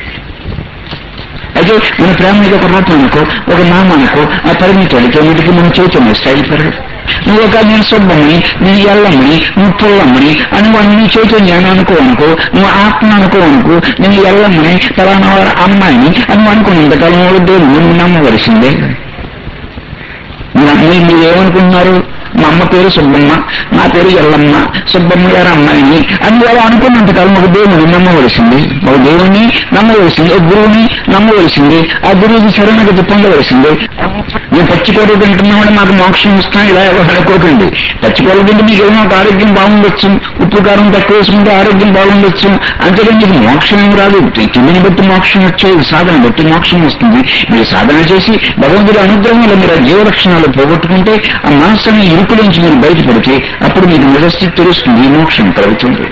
అయితే మన ప్రేమ మీద ఒక రూపం అనుకో ఒక నామం అనుకో ఆ పరిమితాలకి వీటికి మన చైతన్య స్థాయి పెరగదు నువ్వు ఒక నేను సుబ్బమ్మని నేను ఎల్లమ్మని నువ్వు పుల్లమ్మని అని వాడిని నీ చైతన్యాన్ని అనుకో అనుకో నువ్వు ఆత్మ అనుకో అనుకో నేను ఎల్లమ్మని ఫలానా వారి అమ్మాయిని అని నువ్వు అనుకున్నంతకాలం వాడు దేవుడు నువ్వు నమ్మవలసిందే మీరు మీరు- మీరేమనుకుంటున్నారు మా అమ్మ పేరు సుబ్బమ్మ నా పేరు ఎల్లమ్మ సుబ్బమ్మ గారు అమ్మాయిని అని వాళ్ళు అనుకున్నంతకాలం ఒక దేవుని నమ్మవలసింది ఒక దేవుణ్ణి నమ్మవలసింది ఒక గురువుని నమ్మవలసింది ఆ గురువుకి శరణగతి పొందవలసింది మేము పచ్చికూర తింటున్నామని మాకు మోక్షం ఇస్తాం ఇలా ఎవరు అనుకోకండి పచ్చికూర తింటే మీకు ఏమో ఒక ఆరోగ్యం బాగుండొచ్చు ఉప్పు కారం తక్కువ వేసుకుంటే ఆరోగ్యం బాగుండొచ్చు అంతేకాని మీకు మోక్షం ఏం రాదు తిండిని బట్టి మోక్షం వచ్చేది సాధన బట్టి మోక్షం వస్తుంది మీరు సాధన చేసి భగవంతుడి అనుగ్రహంలో మీరు ఆ జీవలక్షణాలు పోగొట్టుకుంటే ఆ మనస్సుని ఇరుకు నుంచి మీరు బయటపడితే అప్పుడు మీకు నిజస్థితి తెలుస్తుంది ఈ మోక్షం కలుగుతుంది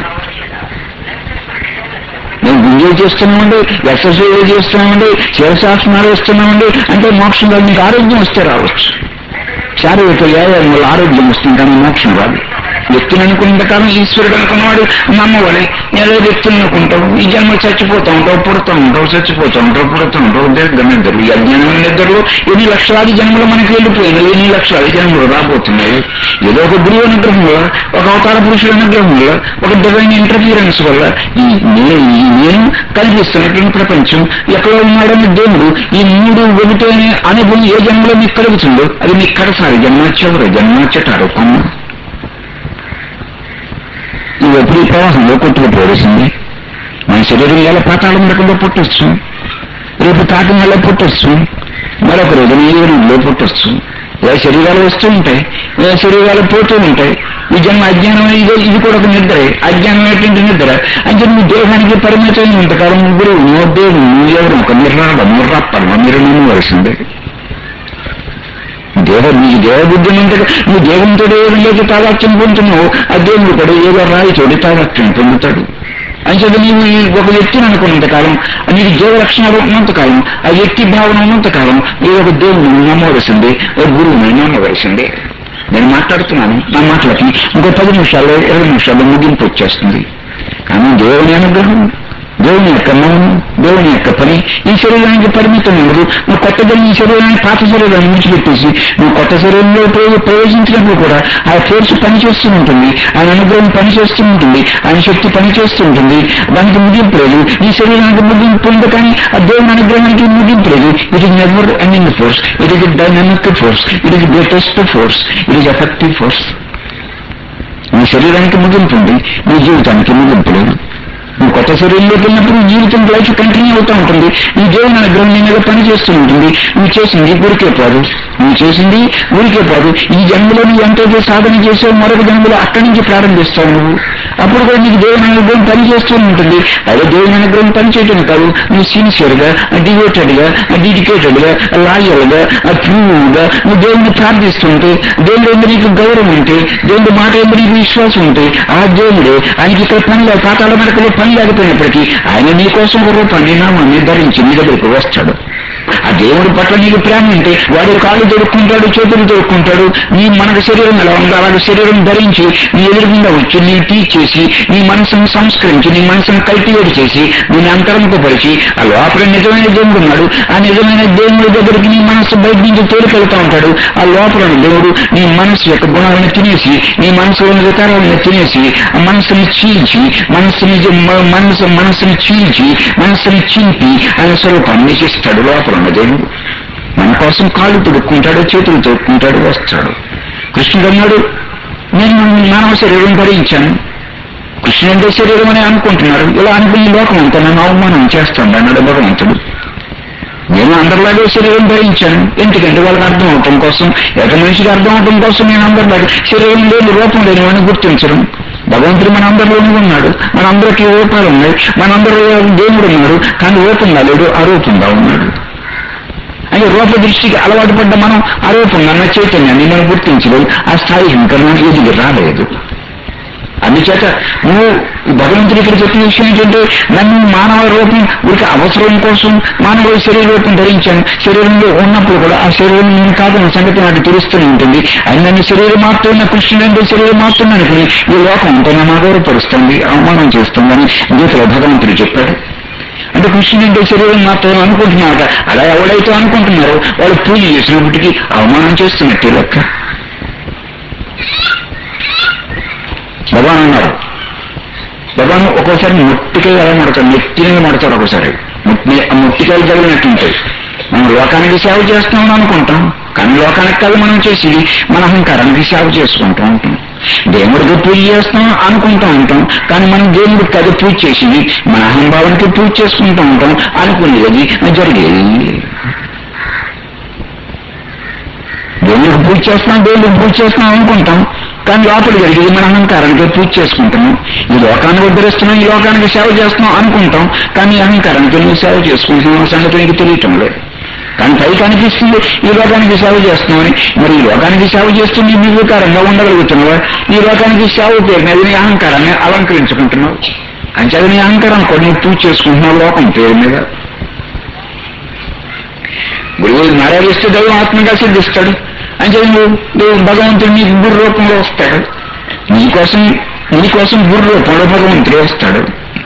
మేము గుంజే చేస్తున్నామండి ఎక్సర్సైజ్ చేస్తున్నామండి శివశాసనాలు వేస్తున్నామండి అంటే మోక్షం కాదు మీకు ఆరోగ్యం వస్తే రావచ్చు శారీరక వ్యాయామం వల్ల ఆరోగ్యం వస్తుంది కానీ మోక్షం రాదు వ్యక్తిని అనుకున్నంత కాలం ఈశ్వరుడు అనుకున్నవాడు నమ్మవాలి ఏదో వ్యక్తిని అనుకుంటావు ఈ జన్మ చచ్చిపోతా ఉంటావు పుడతా ఉంటావు చచ్చిపోతా ఉంటావు పుడతా ఉంటావు దీర్ఘ నిద్రలు ఈ అజ్ఞానం నిద్రలు ఎన్ని లక్షలాది జన్మలు మనకి వెళ్ళిపోయినాయి ఎన్ని లక్షలాది జన్మలు రాబోతున్నాయి ఏదో ఒక గురువు అనుగ్రహం వల్ల ఒక అవతార పురుషుల అనుగ్రహం వల్ల ఒక డివైన్ ఇంటర్ఫీరెన్స్ వల్ల ఈ నేను ఈ నేను కనిపిస్తున్నటువంటి ప్రపంచం ఎక్కడ ఉన్నాడని దేవుడు ఈ మూడు ఒకటి అనే అనుభవం ఏ జన్మలో మీకు కలుగుతుందో అది మీకు కడసారి జన్మ చివరి జన్మ చెట్టారు కొమ్మ ఇది ఎప్పుడు ఈ ప్రవాహంలో కొట్టుకుపోవలసింది మన శరీరం ఎలా పాతాళం రకంలో పుట్టొచ్చు రేపు తాటం ఎలా పుట్టొచ్చు మరొక రోజు నీరులో పుట్టొచ్చు ఏ శరీరాలు వస్తూ ఉంటాయి ఏ శరీరాలు పోతూ ఉంటాయి ఈ జన్మ అజ్ఞానం ఇదే ఇది కూడా ఒక నిద్ర అజ్ఞానం ఏంటంటే నిద్ర అంటే నువ్వు దేహానికి పరిమితమైన ఉంటకాలం గురువు నువ్వు దేవుడు నువ్వు ఎవరు ఒక నిర్రాడ నిర్రాపన్న మీరు నమ్మవలసిందే దేహ నీ దేహబుద్ధి అంటే నువ్వు దేహంతో ఏదంలోకి తాదాత్యం పొందుతున్నావు ఆ దేవుడు కూడా ఏదో రాయితోటి తాదాత్యం పొందుతాడు అంచేత నీవు ఈ ఒక వ్యక్తిని అనుకున్నంతకాలం నీకు జీవ లక్షణాలు ఉన్నంతకాలం ఆ వ్యక్తి భావన ఉన్నంతకాలం నీవు ఒక దేవుని నమ్మవలసిందే ఒక గురువుని నమ్మవలసిందే నేను మాట్లాడుతున్నాను నా మాటలకి ఇంకో పది నిమిషాల్లో ఇరవై నిమిషాల్లో ముగింపు వచ్చేస్తుంది కానీ దేవుని అనుగ్రహం దేవుని యొక్క మౌనం దేవుని యొక్క పని ఈ శరీరానికి పరిమితం ఉండదు నువ్వు కొత్తగా ఈ శరీరాన్ని పాత శరీరాన్ని విడిచిపెట్టేసి నువ్వు కొత్త శరీరంలో ప్రవే- ప్రవేశించినప్పుడు కూడా ఆ ఫోర్స్ పనిచేస్తూ ఉంటుంది ఆయన అనుగ్రహం పనిచేస్తూ ఉంటుంది ఆయన శక్తి పనిచేస్తూ ఉంటుంది దానికి ముగింపు లేదు ఈ శరీరానికి ముగింపు ఉంది కానీ ఆ దేవుని అనుగ్రహానికి ముగింపు లేదు it is never ending force it is dynamic force it is greatest force it is effective force నీ శరీరానికి ముగింపు ఉంది నీ జీవితానికి ముగింపు లేదు నువ్వు కొత్త శరీరంలోకి వెళ్ళినప్పుడు నీ జీవితం లైఫ్ కంటిన్యూ అవుతూ ఉంటుంది నీ దేవుని అనుగ్రహం నీ మీద పని చేస్తూ ఉంటుంది నువ్వు చేసింది ఊరికే పోదు నువ్వు చేసింది ఊరికే పోదు ఈ జన్మలో నువ్వు ఎంతైతే సాధన చేసావు మరొక జన్మలో అక్కడి నుంచి ప్రారంభిస్తావు నువ్వు అప్పుడు కూడా నీకు దేవుని అనుగ్రహం పని చేస్తూ ఉంటుంది అదే దేవుని అనుగ్రహం పని చేయటం కాదు నువ్వు సిన్సియర్ గా డివోటెడ్ గా డెడికేటెడ్ గా లాయల్ గా ట్రూవ్ గా నువ్వు దేవుని ప్రార్థిస్తుంటే దేవుడు ఎందు నీకు గౌరవం ఉంటే దేవుడి మాట ఎందు నీకు విశ్వాసం ఉంటే ఆ దేవుడే ఆయనకి ఇక్కడ పని లేదు పాతాళ మెడకలో పని లేకపోయినప్పటికీ ఆయన నీ కోసం ఒక రూపాన్ని నామాన్ని ధరించి నీ దగ్గరికి వస్తాడు ఆ దేవుడి పట్ల నీకు ప్రేమ ఉంటే వాడి కాళ్ళు దొరుకుంటాడు చేతులు దొరుకుంటాడు నీ మనకు శరీరం ఎలా ఉందో అలాగే శరీరం ధరించి నీ ఎదురుగుండా వచ్చి నీ టీచ్ చేసి నీ మనసును సంస్కరించి నీ మనసును కల్టివేట్ చేసి నేను అంతరంపరిచి ఆ లోపల నిజమైన దేవుడు ఉన్నాడు ఆ నిజమైన దేవుడి దగ్గరికి నీ మనసు బయట నుంచి తోలుకెళ్తా ఉంటాడు ఆ లోపల ఉన్న దేవుడు నీ మనసు యొక్క గుణాలను తినేసి నీ మనసులోని వికారాలను తినేసి ఆ మనసుని చీల్చి మనసుని మ- మనసు మనసుని చీల్చి మనసుని చింపి ఆయన స్వరూపాన్ని చేస్తాడు లోపల ఉన్న దేవుడు మన కోసం కాళ్ళు తొడుక్కుంటాడు చేతులు తొడుక్కుంటాడు వస్తాడు కృష్ణుడు అన్నాడు నేను మానవ శరీరం ధరించాను కృష్ణుడు అంటే శరీరం అని అనుకుంటున్నారు ఇలా అనుకుని లోకం అంతా నన్ను అవమానం చేస్తాను అన్నాడు భగవంతుడు నేను అందరిలాగే శరీరం ధరించాను ఎందుకంటే వాళ్ళకి అర్థం అవటం కోసం ఎట మనిషికి అర్థం అవటం కోసం నేను అందరిలాగే శరీరం లేని రూపం లేని వాడిని గుర్తించడం భగవంతుడు మన అందరిలోనే ఉన్నాడు మన అందరికీ రూపాలు ఉన్నాయి మనందరూ దేవుడు ఉన్నాడు కానీ రూపంగా లేడు అరూపంగా ఉన్నాడు అంటే రూప దృష్టికి అలవాటు పడ్డ మనం అరూపంగా ఉన్న చైతన్యాన్ని మనం గుర్తించలేదు ఆ స్థాయి ఇంకా మనం ఎదిగి రాలేదు అందుచేత నువ్వు ఈ భగవంతుడి ఇక్కడ చెప్పిన విషయం ఏంటంటే నన్ను మానవ రూపం ఊరికి అవసరం కోసం మానవ శరీర రూపం ధరించాను శరీరంలో ఉన్నప్పుడు కూడా ఆ శరీరం నేను కాదన్న సంగతి నాకు తెలుస్తూనే ఉంటుంది అది నన్ను శరీరం మారుతున్న కృష్ణుడు అంటే శరీరం మారుతుంది అనుకుని ఈ లోకం అంతా నన్ను అగౌరవపరుస్తుంది అవమానం చేస్తుందని గీతలో భగవంతుడు చెప్పాడు అంటే కృష్ణుడు అంటే శరీరం మాత్రం అనుకుంటున్నారట అలా ఎవడైతే అనుకుంటున్నారో వాళ్ళు పూజ చేసినప్పటికీ అవమానం చేస్తున్నట్టే లెక్క భగవాన్ అన్నారు భగవాన్ ఒక్కోసారి ముట్టికాయ ఎలా మడతారు నెత్తిని మడతారు ఒక్కోసారి ముట్టి ఆ ముట్టికాయలు తగిలినట్టుంటాయి మనం లోకానికి సేవ చేస్తున్నాం అనుకుంటాం కానీ లోకానికి కాదు మనం చేసి మన అహంకారానికి సేవ చేసుకుంటూ ఉంటాం దేవుడికి పూజ చేస్తున్నాం అనుకుంటూ ఉంటాం కానీ మనం దేవుడికి కాదు పూజ చేసింది మన అహంభావానికి పూజ చేసుకుంటూ ఉంటాం అనుకునేది జరిగేది దేవుడికి పూజ చేస్తున్నాం దేవుడికి పూజ చేస్తున్నాం అనుకుంటాం కానీ లోపల జరిగేది మన అహంకారానికి పూజ చేసుకుంటాం ఈ లోకాన్ని ఉద్ధరిస్తున్నాం ఈ లోకానికి సేవ చేస్తున్నాం అనుకుంటాం కానీ ఈ అహంకారానికి నువ్వు సేవ చేసుకుంటున్నాం ఆ సంగతి నీకు తెలియటం లేదు కానీ పైకి అనిపిస్తుంది ఈ లోకానికి సేవ చేస్తున్నామని మరి ఈ లోకానికి సేవ చేస్తూ నీ నిర్వికారంగా ఉండగలుగుతున్నావా ఈ లోకానికి సేవ పేరు మీద నీ అహంకారాన్ని అలంకరించుకుంటున్నావు అంచేది నీ అహంకారాన్ని కూడా నువ్వు పూజ చేసుకుంటున్నావు లోకం పేరు మీద గురువు మర్యాదిస్తే దైవం ఆత్మగా సిద్ధిస్తాడు అంటే నువ్వు నువ్వు భగవంతుడు నీకు గురు రూపంలో వస్తాడు నీకోసం నీకోసం గురు రూపంలో భగవంతుడు వస్తాడు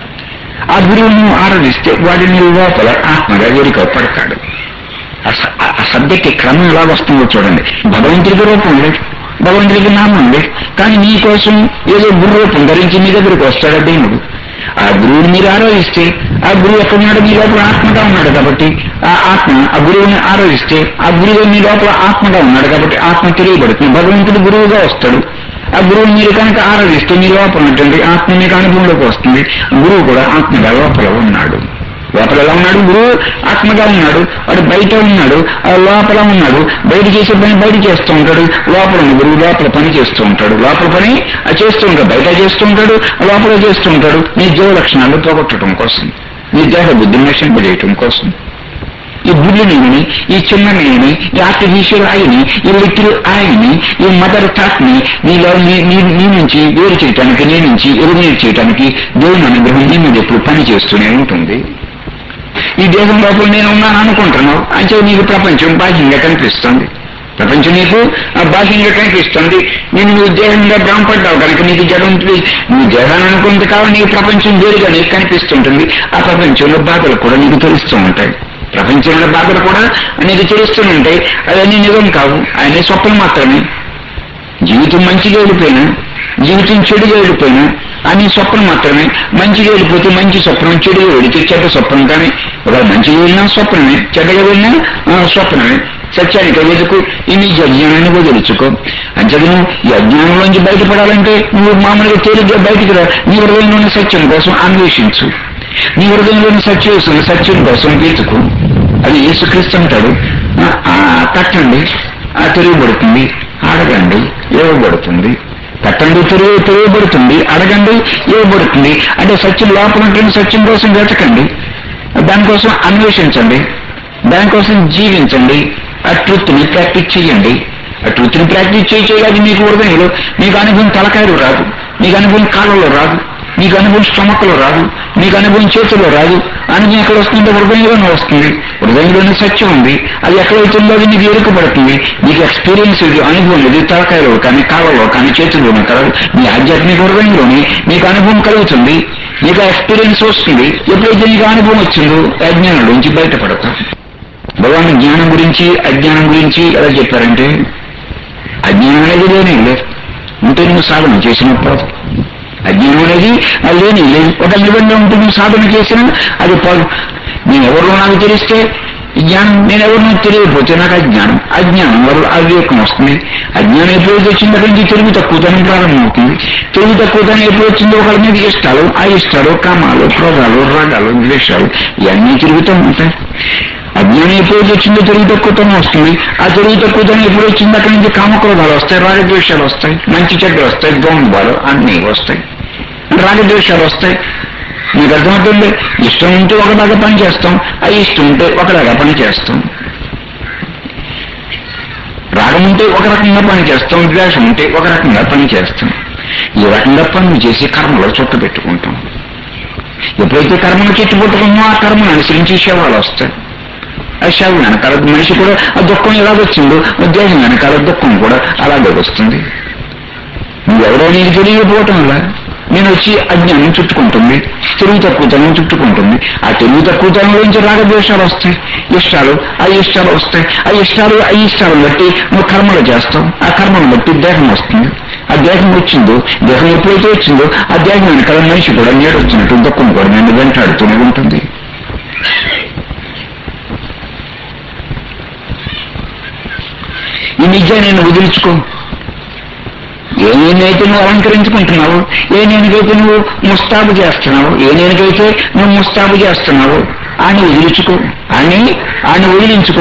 ఆ గురువు నువ్వు ఆరాధిస్తే వాడిని నీ లోపల ఆత్మగా వేడిక పడతాడు ఆ స- ఆ సబ్జెక్ట్ క్రమం ఎలా వస్తుందో చూడండి భగవంతుడికి రూపం లేదు భగవంతుడికి నామం లేదు కానీ నీ కోసం ఏదో గురు రూపం ధరించి నీ దగ్గరికి వస్తాడు దేవుడు ఆ గురువుని మీరు ఆరాధిస్తే ఆ గురువు ఎక్కడున్నాడు మీ లోపల ఆత్మగా ఉన్నాడు కాబట్టి ఆ ఆత్మ ఆ గురువుని ఆరాధిస్తే ఆ గురువు మీ లోపల ఆత్మగా ఉన్నాడు కాబట్టి ఆత్మ తెలియబడుతుంది భగవంతుడు గురువుగా వస్తాడు ఆ గురువుని మీరు కనుక ఆరాధిస్తే మీ లోపల ఉన్నటువంటి ఆత్మ మీకు అనుభవంలోకి వస్తుంది గురువు కూడా ఆత్మగా లోపల ఉన్నాడు లోపల ఎలా ఉన్నాడు గురువు ఆత్మగా ఉన్నాడు వాడు బయట ఉన్నాడు ఆ లోపల ఉన్నాడు బయట చేసే పని బయట చేస్తూ ఉంటాడు లోపల ఉన్న గురువు లోపల పని చేస్తూ ఉంటాడు లోపల పని ఆ చేస్తూ ఉంటాడు బయట చేస్తూ ఉంటాడు లోపల చేస్తూ ఉంటాడు నీ జీవ లక్షణాలు పోగొట్టడం కోసం నీ దేహ బుద్ధిని నశింపజేయటం కోసం ఈ బుల్లి నేని ఈ చిన్న నేని ఈ ఆర్టిఫిషియల్ ఆయని ఈ లిటిల్ ఆయని ఈ మదర్ థాట్ ని నీలో నీ- నీ నీ నుంచి వేరు చేయటానికి నీ నుంచి ఎలిమినేట్ చేయటానికి దేవుని అనుగ్రహం నీ మీద ఎప్పుడు పని చేస్తూనే ఉంటుంది ఈ దేశం లోపల నేను ఉన్నాను అనుకుంటున్నావు అంటే నీకు ప్రపంచం బాహ్యంగా కనిపిస్తుంది ప్రపంచం నీకు ఆ బాహ్యంగా కనిపిస్తుంది నేను నువ్వు దేహంగా భ్రమపడ్డావు కనుక నీకు జడం నీ దేహాన్ని అనుకుంటే కావాలి నీకు ప్రపంచం వేరుగా నీకు కనిపిస్తుంటుంది ఆ ప్రపంచంలో బాధలు కూడా నీకు తెలుస్తూ ఉంటాయి ప్రపంచంలో బాధలు కూడా నీకు తెలుస్తూనే ఉంటాయి అవన్నీ నిజం కావు ఆయన స్వప్నం మాత్రమే జీవితం మంచిగా వెళ్ళిపోయినా జీవితం చెడుగా వెళ్ళిపోయినా అని స్వప్నం మాత్రమే మంచిగా వెళ్ళిపోతే మంచి స్వప్నం చెడుగా వెళితే చెడ్డ స్వప్నం కానీ ఒకవేళ మంచిగా వెళ్ళినా స్వప్నమే చెడ్డగా వెళ్ళినా ఆ, స్వప్నమే సత్యానికి వెతుకు ఈ నీ అజ్ఞానాన్ని వదిలించుకో అంతేగా నువ్వు ఈ అజ్ఞానంలోంచి బయటపడాలంటే నువ్వు మామూలుగా తేలిగ్గా బయటికి రా నీ హృదయంలో ఉన్న సత్యం కోసం అన్వేషించు నీ హృదయంలోని సత్యం సత్యం కోసం వెతుకు అది యేసుక్రీస్తు అంటాడు ఆ, ఆ, తట్టండి ఆ తెలియబడుతుంది అడగండి ఇవ్వబడుతుంది తట్టండి తెలియ తెలియబడుతుంది అడగండి ఇవ్వబడుతుంది అంటే సత్యం లోపల ఉంటుంది సత్యం కోసం వెతకండి దానికోసం అన్వేషించండి దానికోసం జీవించండి ఆ ట్రూత్ ని ప్రాక్టీస్ చేయండి ఆ ట్రూత్ ని ప్రాక్టీస్ చేయి చేయలేదు మీకు హృదయంలో మీకు అనుభవం తలకాయలు రాదు మీకు అనుభవం కాళ్ళలో రాదు నీకు అనుభవం స్టమక్లో రాదు నీకు అనుభవం చేతిలో రాదు అనుభవం ఎక్కడ వస్తుందో హృదయంలోనే వస్తుంది హృదయంలోనే సత్యం ఉంది అది ఎక్కడైతుందో అది నీకు ఎరుకబడుతుంది నీకు ఎక్స్పీరియన్స్ ఇది అనుభవం ఇది తలకాయలో కానీ కాళ్ళలో కానీ చేతుల్లోనే కలదు నీ ఆధ్యాత్మిక హృదయంలోనే నీకు అనుభవం కలుగుతుంది నీకు ఎక్స్పీరియన్స్ వస్తుంది ఎప్పుడైతే నీకు అనుభవం వచ్చిందో అజ్ఞానం నుంచి బయటపడతాం భగవాన్ జ్ఞానం గురించి అజ్ఞానం గురించి ఎలా చెప్పారంటే అజ్ఞానం అనేది లేనే లేదు ఉంటే నువ్వు సాధన చేసినప్పుడు అజ్ఞానం అనేది అది లేని లేదు ఒక నిబంధన ఉంటే నువ్వు సాధన చేసిన అది ప- నేను ఎవరు నాకు తెలిస్తే ఈ జ్ఞానం నేను ఎవరు నాకు తెలియకపోతే నాకు అజ్ఞానం అజ్ఞానం వల్ల అవివేకం వస్తుంది అజ్ఞానం ఎప్పుడైతే వచ్చిందో అక్కడి నుంచి తెలుగు తక్కువతనం ప్రారంభమవుతుంది తెలుగు తక్కువతనం ఎప్పుడు వచ్చిందో ఒకరి మీద ఇష్టాలు ఆ ఇష్టాలు కామాలు క్రోధాలు రాగాలు ద్వేషాలు ఇవన్నీ తిరుగుతూ ఉంటాయి అజ్ఞానం ఎప్పుడైతే వచ్చిందో తెలుగు తక్కువతనం వస్తుంది ఆ తెలుగు తక్కువతనం ఎప్పుడు వచ్చిందో అక్కడి నుంచి కామక్రోధాలు వస్తాయి రాగద్వేషాలు వస్తాయి మంచి చెడ్డలు వస్తాయి గౌంబాలు అన్నీ వస్తాయి రాగద్వేషాలు వస్తాయి మీకు అర్థమవుతుంది ఇష్టం ఉంటే ఒకలాగా పని చేస్తాం ఆ ఇష్టం ఉంటే ఒకలాగా పని చేస్తాం రాగం ఉంటే ఒక రకంగా పని చేస్తాం ద్వేషం ఉంటే ఒక రకంగా పని చేస్తాం ఈ రకంగా పనులు చేసి కర్మలో చుట్ట పెట్టుకుంటాం ఎప్పుడైతే కర్మను చుట్టుపెట్టుకున్నామో ఆ కర్మను అనుసరించి శవాలు వస్తాయి ఆ శవం వెనకాల మనిషి కూడా ఆ దుఃఖం ఎలాగొచ్చిందో ఉద్దేశం వెనకాల దుఃఖం కూడా అలాగే వస్తుంది నువ్వెవరో నీకు తెలియకపోవటం వల్ల నేను వచ్చి అజ్ఞానం చుట్టుకుంటుంది తెలివి తక్కువతనం చుట్టుకుంటుంది ఆ తెలివి తక్కువతనం నుంచి రాగద్వేషాలు వస్తాయి ఇష్టాలు ఆ ఇష్టాలు వస్తాయి ఆ ఇష్టాలు ఆ ఇష్టాలను బట్టి నువ్వు కర్మలు చేస్తావు ఆ కర్మను బట్టి దేహం వస్తుంది ఆ దేహం వచ్చిందో దేహం ఎప్పుడైతే వచ్చిందో ఆ దేహం వెనకాల మనిషి కూడా నేడొచ్చినట్టు దుఃఖం కూడా నేను వెంటాడుతూనే ఉంటుంది ఈ నిజాన్ని నువ్వు వదిలించుకో ఏ నేనైతే నువ్వు అలంకరించుకుంటున్నావు ఏ నేనికైతే నువ్వు ముస్తాబు చేస్తున్నావు ఏ నేనికైతే నువ్వు ముస్తాబు చేస్తున్నావు అని వదిలించుకో అని అని వదిలించుకో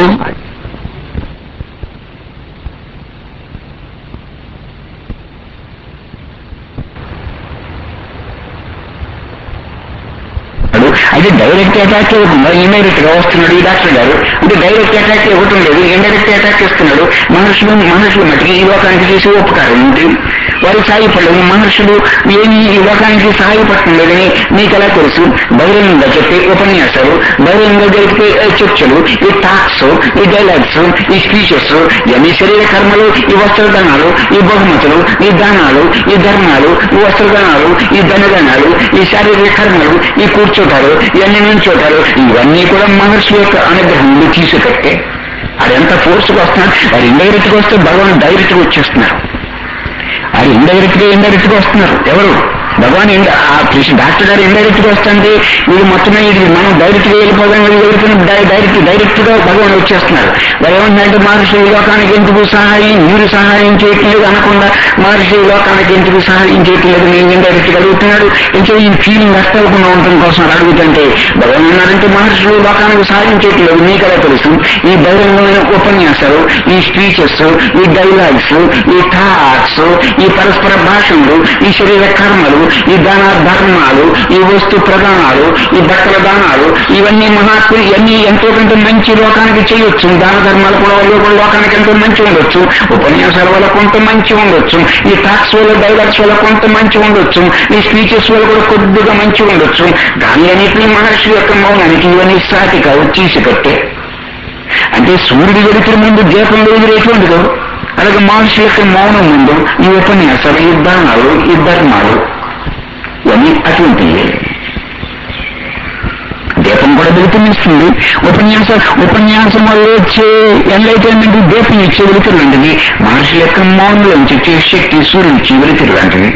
అడు అది డైరెక్ట్ అటాక్ ఇవ్వకుండా ఇండైరెక్ట్ గా వస్తున్నాడు ఈ డాక్టర్ గారు అంటే డైరెక్ట్ అటాక్ ఇవ్వటం లేదు ఇండైరెక్ట్ అటాక్ ఇస్తున్నాడు మనుషులు మనుషులు మట్టికి ఈ లోకానికి చేసే ఉపకారం ఉంది వారు సాయపడలేదు మనుషులు ఏమి ఈ లోకానికి సహాయపడటం లేదని మీకు ఎలా తెలుసు బహిరంగంగా చెప్పే ఉపన్యాసాలు బహిరంగంగా జరిపే ఏ చర్చలు ఈ టాక్స్ ఈ డైలాగ్స్ ఈ స్పీచెస్ ఇవన్నీ శరీర కర్మలు ఈ వస్త్రదానాలు ఈ బహుమతులు ఈ దానాలు ఈ ధర్మాలు ఈ వస్త్రదానాలు ఈ ధనదానాలు ఈ శారీరక కర్మలు ఈ కూర్చోటాలు ఇవన్నీ నుంచోటాలు ఇవన్నీ కూడా మహర్షి యొక్క అనుగ్రహంలో తీసుకట్టే అది ఎంత ఫోర్స్గా వస్తున్నాడు వాడు ఇండైరెక్ట్ గా వస్తే భగవాన్ డైరెక్ట్ గా వచ్చేస్తున్నారు అది ఇండైరెక్ట్ గా ఇండైరెక్ట్ గా వస్తున్నారు ఎవరు భగవాన్ ఇండ- ఆ కృష్ణ డాక్టర్ గారు ఇండైరెక్ట్ గా వస్తుంది ఇది మొత్తమే ఇది మనం డైరెక్ట్ గా వెళ్ళిపోదాం ఇది వెళ్ళిపోయిన డైరెక్ట్ డైరెక్ట్ గా భగవాన్ వచ్చేస్తున్నారు వాళ్ళు ఏమంటారంటే మహర్షి ఈ లోకానికి ఎందుకు సహాయం మీరు సహాయం చేయట్లేదు అనకుండా మహర్షి ఈ లోకానికి ఎందుకు సహాయం చేయట్లేదు నేను ఇండైరెక్ట్ గా అడుగుతున్నాడు ఇంకా ఈ ఫీలింగ్ నష్టపోకుండా ఉండటం కోసం అలా అడుగుతుంటే భగవాన్ అన్నారంటే మహర్షులు ఈ లోకానికి సహాయం చేయట్లేదు మీకలా తెలుసు ఈ బహిరంగమైన ఉపన్యాసాలు ఈ స్పీచెస్ ఈ డైలాగ్స్ ఈ టాక్స్ ఈ పరస్పర భాషలు ఈ శరీర కర్మలు ఈ దాన ధర్మాలు ఈ వస్తు ప్రదానాలు ఈ బట్టల దానాలు ఇవన్నీ మహాత్ములు ఇవన్నీ ఎంతో కొంత మంచి లోకానికి చేయొచ్చు దాన ధర్మాలు కూడా వల్ల కూడా లోకానికి ఎంతో మంచి ఉండొచ్చు ఉపన్యాసాల వల్ల కొంత మంచి ఉండొచ్చు ఈ టాక్స్ వల్ల డైలాగ్స్ వల్ల కొంత మంచి ఉండొచ్చు ఈ స్పీచెస్ వల్ల కూడా కొద్దిగా మంచి ఉండొచ్చు కానీ అన్నింటినీ మహర్షి యొక్క మౌనానికి ఇవన్నీ సాటి కావు తీసుకట్టే అంటే సూర్యుడు వెలుతురు ముందు దీపం వెలుగురు ఎటువంటిదో అలాగే మనుషుల యొక్క మౌనం ముందు ఈ ఉపన్యాసాలు ఈ దానాలు ఈ ధర్మాలు ఇవన్నీ అటువంటివి దీపం కూడా వెలుతురునిస్తుంది ఉపన్యాసం ఉపన్యాసం వల్ల వచ్చే ఎంతైతేందంటే దీపం ఇచ్చే వెలుతురు లాంటిది మనుషుల యొక్క మౌనంలోంచి వచ్చే శక్తి సూర్యుడు ఇచ్చే వెలుతురు లాంటిది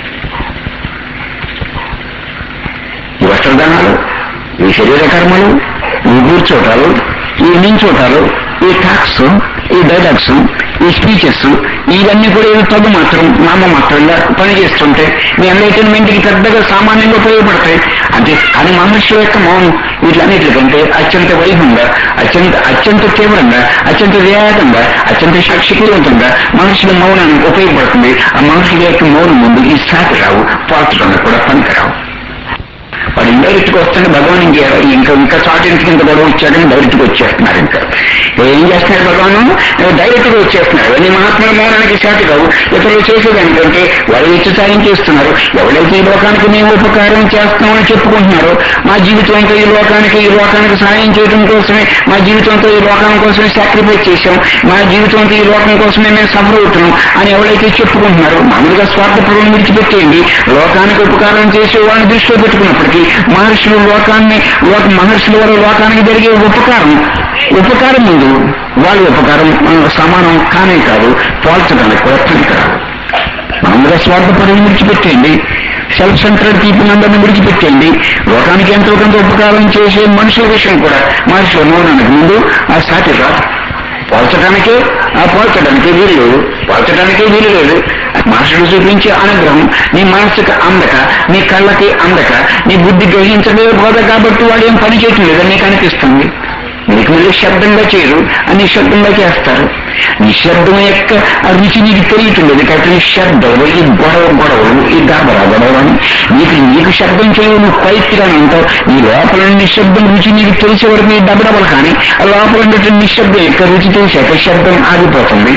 ఈ వస్త్రదానాలు ఈ శరీర కర్మలు ఈ కూర్చోటాలు ఈ నించోటాలు ఈ టాక్స్ ఈ డైలాగ్స్ ఈ స్పీచెస్ ఇవన్నీ కూడా ఏదో తగు మాత్రం నామ మాత్రంగా పనిచేస్తుంటాయి మీ ఎంటర్టైన్మెంట్కి పెద్దగా సామాన్యంగా ఉపయోగపడతాయి అంటే కానీ మనుషుల యొక్క మౌనం వీటన్నిటికంటే అత్యంత వైభవంగా అత్యంత అత్యంత తీవ్రంగా అత్యంత వేగంగా అత్యంత శక్తివంతంగా మనుషుల మౌనానికి ఉపయోగపడుతుంది ఆ మనుషుల యొక్క మౌనం ముందు ఈ సాటి రావు పాల్చడంలో కూడా పనికిరావు వాడు ఇండైరెక్ట్ గా వస్తుంటే భగవాన్ ఇంక ఇంకా ఇంకా చాటు ఇంటికి ఇంత గొడవ ఇచ్చాడని డైరెక్ట్ గా వచ్చేస్తున్నారు ఇంకా ఏం చేస్తున్నారు భగవాను డైరెక్ట్ గా వచ్చేస్తున్నారు అన్ని మహాత్ముల మౌనానికి శాతి కావు ఇతరులు చేసేదానికంటే వాళ్ళు ఇచ్చి సాయం చేస్తున్నారు ఎవరైతే ఈ లోకానికి మేము ఉపకారం చేస్తామని చెప్పుకుంటున్నారో మా జీవితంతో ఈ లోకానికి ఈ లోకానికి సహాయం చేయడం కోసమే మా జీవితంతో ఈ లోకం కోసమే సాక్రిఫైస్ చేశాం మా జీవితంతో ఈ లోకం కోసమే మేము సఫర్ అవుతున్నాం అని ఎవరైతే చెప్పుకుంటున్నారో మామూలుగా స్వార్థపూర్వం విడిచిపెట్టేయండి లోకానికి ఉపకారం చేసే వాళ్ళని దృష్టిలో పెట్టుకున్నప్పటికీ మహర్షులు లోకాన్ని లోక మహర్షుల వల్ల లోకానికి జరిగే ఉపకారం ఉపకారం ముందు వాళ్ళ ఉపకారం మనకు సమానం కానే కాదు పోల్చడానికి కూడా కాదు మామూలుగా స్వార్థపరం విడిచిపెట్టేయండి సెల్ఫ్ సెంటర్డ్ పీపుల్ అందరిని విడిచిపెట్టండి లోకానికి ఎంతో కొంత ఉపకారం చేసే మనుషుల విషయం కూడా మనుషుల మౌనానికి ముందు ఆ సాటి రాదు పోల్చడానికే ఆ పోల్చడానికి వీలు లేదు పోల్చడానికే వీలు లేదు మనుషులు చూపించే అనుగ్రహం నీ మనసుకు అందక నీ కళ్ళకి అందక నీ బుద్ధి గ్రహించలేకపోతే కాబట్టి వాడు ఏం పని చేయటం లేదని నీకు అనిపిస్తుంది నీకు వీళ్ళు శబ్దంగా చేయరు అని నిశ్శబ్దంగా చేస్తారు నిశ్శబ్దం యొక్క ఆ రుచి నీకు తెలియటం లేదు కాబట్టి నిశ్శబ్దంలో ఈ గొడవ గొడవలు ఈ గాబరా గొడవలు నీకు నీకు శబ్దం చేయవు నువ్వు పైత్తిగానే ఉంటావు నీ లోపల ఉన్న నిశ్శబ్దం రుచి నీకు తెలిసే వరకు నీ డబ్బడబలు కానీ ఆ లోపల ఉన్నటువంటి నిశ్శబ్దం యొక్క రుచి తెలిసాక శబ్దం ఆగిపోతుంది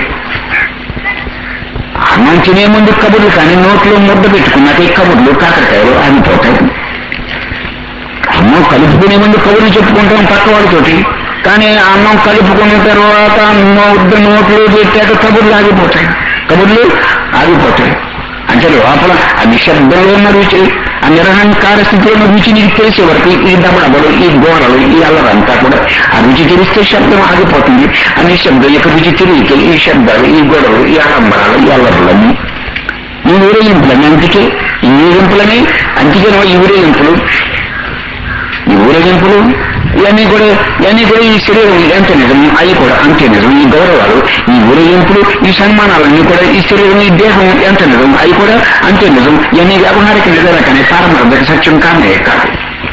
అన్నం తినే ముందు కబుర్లు కానీ నోట్లో ముద్ద పెట్టుకున్నాక ఈ కబుర్లు కాకరకాయలు ఆగిపోతాయి అన్నం కలుపుకునే ముందు కబుర్లు చెప్పుకుంటాం పక్క వాళ్ళతోటి కానీ అన్నం కలుపుకున్న తర్వాత ముద్ద నోట్లో పెట్టాక కబుర్లు ఆగిపోతాయి కబుర్లు ఆగిపోతాయి అంటే లోపల ఆ నిశ్శబ్దంలో ఉన్న రుచి ఆ నిరహంకార స్థితిలో ఉన్న రుచి నీకు తెలిసే వరకు ఈ దబడబడు ఈ గోడలు ఈ అల్లరంతా కూడా ఆ రుచి తెలిస్తే శబ్దం ఆగిపోతుంది ఆ నిశ్శబ్దం యొక్క రుచి తెలియక ఈ శబ్దాలు ఈ గొడవలు ఈ ఆడంబరాలు ఈ అల్లర్లన్నీ ఈ ఊరేగింపులని అందుకే ఈ ఊరేగింపులని అందుకే ఈ ఊరేగింపులు ఈ ఊరేగింపులు ఇవన్నీ కూడా ఇవన్నీ కూడా ఈ శరీరం ఎంత నిజం అవి కూడా అంతే నిజం ఈ గౌరవాలు ఈ ఊరేగింపులు ఈ సన్మానాలన్నీ కూడా ఈ శరీరం ఈ దేహం ఎంత నిజం అవి కూడా అంతే నిజం ఇవన్నీ వ్యవహారిక నిజాలు కానీ పారమార్థక సత్యం కానే కాదు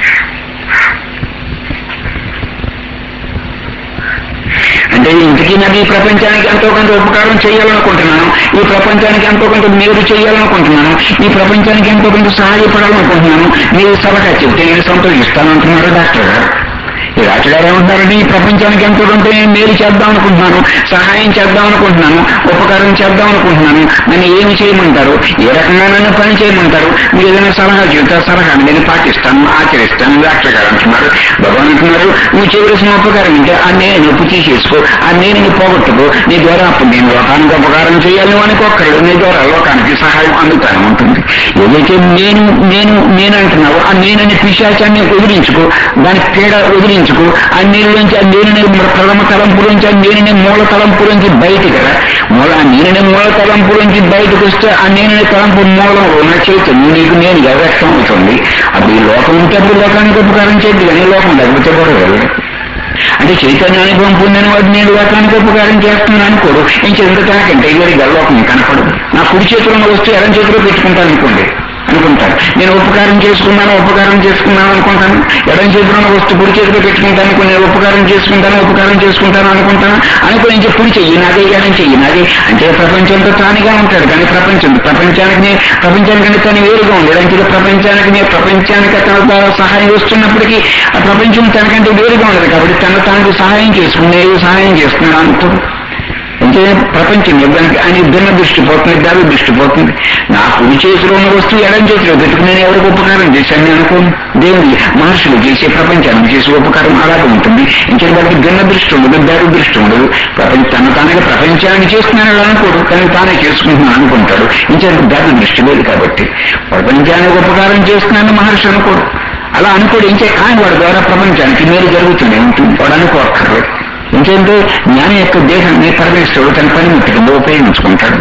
అంటే ఇంటికి నాకు ఈ ప్రపంచానికి ఎంతో కొంత ఉపకారం చేయాలనుకుంటున్నాను ఈ ప్రపంచానికి ఎంతో కొంత మేలు చేయాలనుకుంటున్నాను ఈ ప్రపంచానికి ఎంతో కొంత సహాయపడాలనుకుంటున్నాను మీరు సలహా చెప్తే నేను సంతోషిస్తానంటున్నారు డాక్టర్ గారు ఈ డాక్టర్ గారు ఏమంటారంటే ఈ ప్రపంచానికి ఎంతో కొంత నేను మేలు చేద్దాం అనుకుంటున్నాను సహాయం చేద్దాం అనుకుంటున్నాను ఉపకారం చేద్దాం అనుకుంటున్నాను నన్ను ఏమి చేయమంటారు ఏ రకంగా నన్ను పని చేయమంటారు మీరు ఏదైనా సలహా చెబుతా సలహాని నేను పాటిస్తాను ఆచరిస్తాను డాక్టర్ గారు అంటున్నారు భగవాన్ అంటున్నారు నువ్వు చేయవలసిన ఉపకారం అంటే ఆ నేను నొప్పి తీసేసుకో ఆ నేను పోగొట్టుకో నీ ద్వారా అప్పుడు నేను లోకానికి ఉపకారం చేయాలి అనుకోక్కర్లేదు నీ ద్వారా లోకానికి సహాయం అందుతాను ఉంటుంది ఏదైతే నేను నేను నేను అంటున్నావో ఆ నేనని పిశాచాన్ని వదిలించుకో దాని పీడ వదిలించుకో ఆ నీళ్ళలోంచి ఆ నేననే ప్రథమ తలంపులోంచి ఆ నేననే మూల తలంపులోంచి బయటికి రా మూల ఆ నేననే మూల తలంపులోంచి బయటకు వస్తే ఆ నేననే తలంపు మూలంలో ఉన్న చైతన్యం నీకు నేను వ్యక్తం అవుతుంది అప్పుడు ఈ లోకం ఉంటే అప్పుడు లోకానికి ఉపకారం చేయద్దు కానీ లోకం లేకపోతే కూడా వెళ్ళదు అంటే చైతన్య అనుభవం పొందిన వాడు నేను లోకానికి ఉపకారం చేస్తున్నాను అనుకోడు ఇంక ఎందుకంటే ఇవరి గల్లోకం కనపడదు నా కుడి చేతిలో ఉన్న వస్తువు ఎడం చేతిలో పెట్టుకుంటాను అనుకోండి అనుకుంటాను నేను ఉపకారం చేసుకున్నాను ఉపకారం చేసుకున్నాను అనుకుంటాను ఎడం చేతిలో ఉన్న వస్తువు కుడి చేతిలో పెట్టుకుంటాను అనుకో, నేను ఉపకారం చేసుకుంటాను ఉపకారం చేసుకుంటాను అనుకుంటాను అనుకో ఇంక పుడి చెయ్యి నాదే కానీ చెయ్యి నాదే అంటే ప్రపంచంతో తానుగా ఉంటాడు కానీ ప్రపంచం ప్రపంచానికి నే- ప్రపంచానికంటే తను వేరుగా ఉండడు అంటే ప్రపంచానికి నే- ప్రపంచానికి తన ద్వారా సహాయం వస్తున్నప్పటికీ ఆ ప్రపంచం తనకంటే వేరుగా ఉండదు కాబట్టి తన తనకు సహాయం చేసుకునే సహాయం చేస్తున్నాడు అనుకోడు అంటే ప్రపంచం ఇవ్వడానికి ఆయన భిన్న దృష్టి పోతుంది దారి దృష్టి పోతుంది నా కుడి చేతిలో ఉన్న వస్తువు ఎడం చేతిలో పెట్టుకుని నేను ఎవరికి ఉపకారం చేశాను అనుకోను దేవుడి మహర్షులు చేసే ప్రపంచానికి చేసే ఉపకారం అలాగే ఉంటుంది ఇంకే వాడికి భిన్న దృష్టి ఉండదు దారి దృష్టి ఉండదు ప్రపంచ తన తానుగా ప్రపంచానికి చేస్తున్నాను అనుకోడు కానీ తానే చేసుకుంటున్నాను అనుకుంటాడు ఇంకే దారి దృష్టి లేదు కాబట్టి ప్రపంచానికి ఉపకారం చేస్తున్నాను మహర్షి అనుకోడు అలా అనుకోడు ఇంకే కానీ వాడి ద్వారా ప్రపంచానికి మేలు జరుగుతుంది ఉంటుంది వాడు అనుకోక్కర్లేదు ఇంకేంటే జ్ఞానం యొక్క దేహాన్ని పరమేశ్వరుడు తన పనిముట్టుకుందో ఉపయోగించుకుంటాడు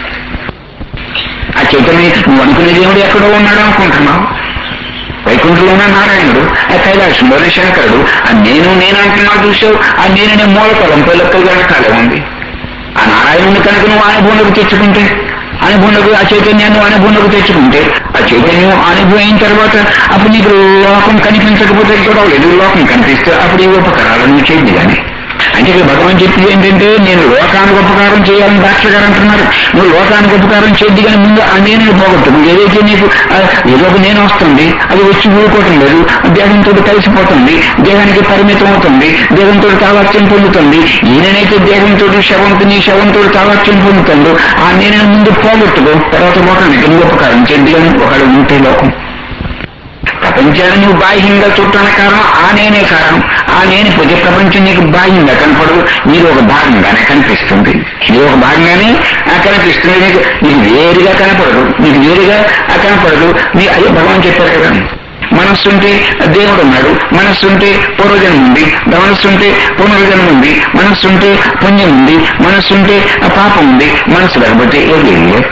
ఆ చైతన్య నువ్వు అనుకునే దేవుడు ఎక్కడో ఉన్నాడు అనుకుంటున్నావు వైకుంఠంలో ఉన్న నారాయణుడు ఆ కైలాసంలోనే శంకరుడు ఆ నేను నేను అంటున్నావు చూసావు ఆ నేననే మూలతలంపై లెక్కగా కాలే ఉంది ఆ నారాయణుని కనుక నువ్వు అనుభవంలోకి తెచ్చుకుంటే అనుభవంలోకి ఆ చైతన్యాన్ని అనుభవంలోకి తెచ్చుకుంటే ఆ చైతన్యం అనుభవం అయిన తర్వాత అప్పుడు నీకు లోకం కనిపించకపోతే గొడవ లేదు లోకం కనిపిస్తే అప్పుడు ఈ ఉపకారాలు నువ్వు చేయండి కానీ అంటే ఇక్కడ భగవాన్ చెప్పింది ఏంటంటే నేను లోకానికి ఉపకారం చేయాలని డాక్టర్ గారు అంటున్నారు నువ్వు లోకానికి ఉపకారం చేయద్దు కానీ ముందు ఆ నేను పోగొట్టు నువ్వు ఏదైతే నీకు ఆ, ఏదో ఒక నేను వస్తుంది అది వచ్చి ఊరుకోవటం లేదు దేహంతో కలిసిపోతుంది దేహానికి పరిమితం అవుతుంది దేహంతో తావాత్యం పొందుతుంది ఈయనైతే దేహంతో శవంతో నీ శవంతో తావాత్యం పొందుతుందో ఆ నేను ముందు పోగొట్టుకో తర్వాత లోకానికి నువ్వు ఉపకారం చేయద్దు కానీ ఒకడు ఉంటే లోకం ప్రపంచాన్ని నువ్వు బాహ్యంగా చుట్టానికి కారణం ఆ నేనే కారణం ఆ నేను పోతే ప్రపంచం నీకు బాహ్యంగా కనపడదు నీకు ఒక భాగంగానే కనిపిస్తుంది నీకు ఒక భాగంగానే ఆ కనిపిస్తుంది నీకు నీకు వేరుగా కనపడదు నీకు వేరుగా ఆ కనపడదు నీ అయ్యో భగవాన్ చెప్పారు కదా మనస్సు ఉంటే దేవుడు ఉన్నాడు మనస్సు ఉంటే పూర్వజన్మ ఉంది మనస్సు ఉంటే పునర్జన్మ ఉంది మనస్సు ఉంటే పుణ్యం ఉంది మనస్సు ఉంటే ఆ పాపం ఉంది మనస్సు లేకపోతే ఏది లేదు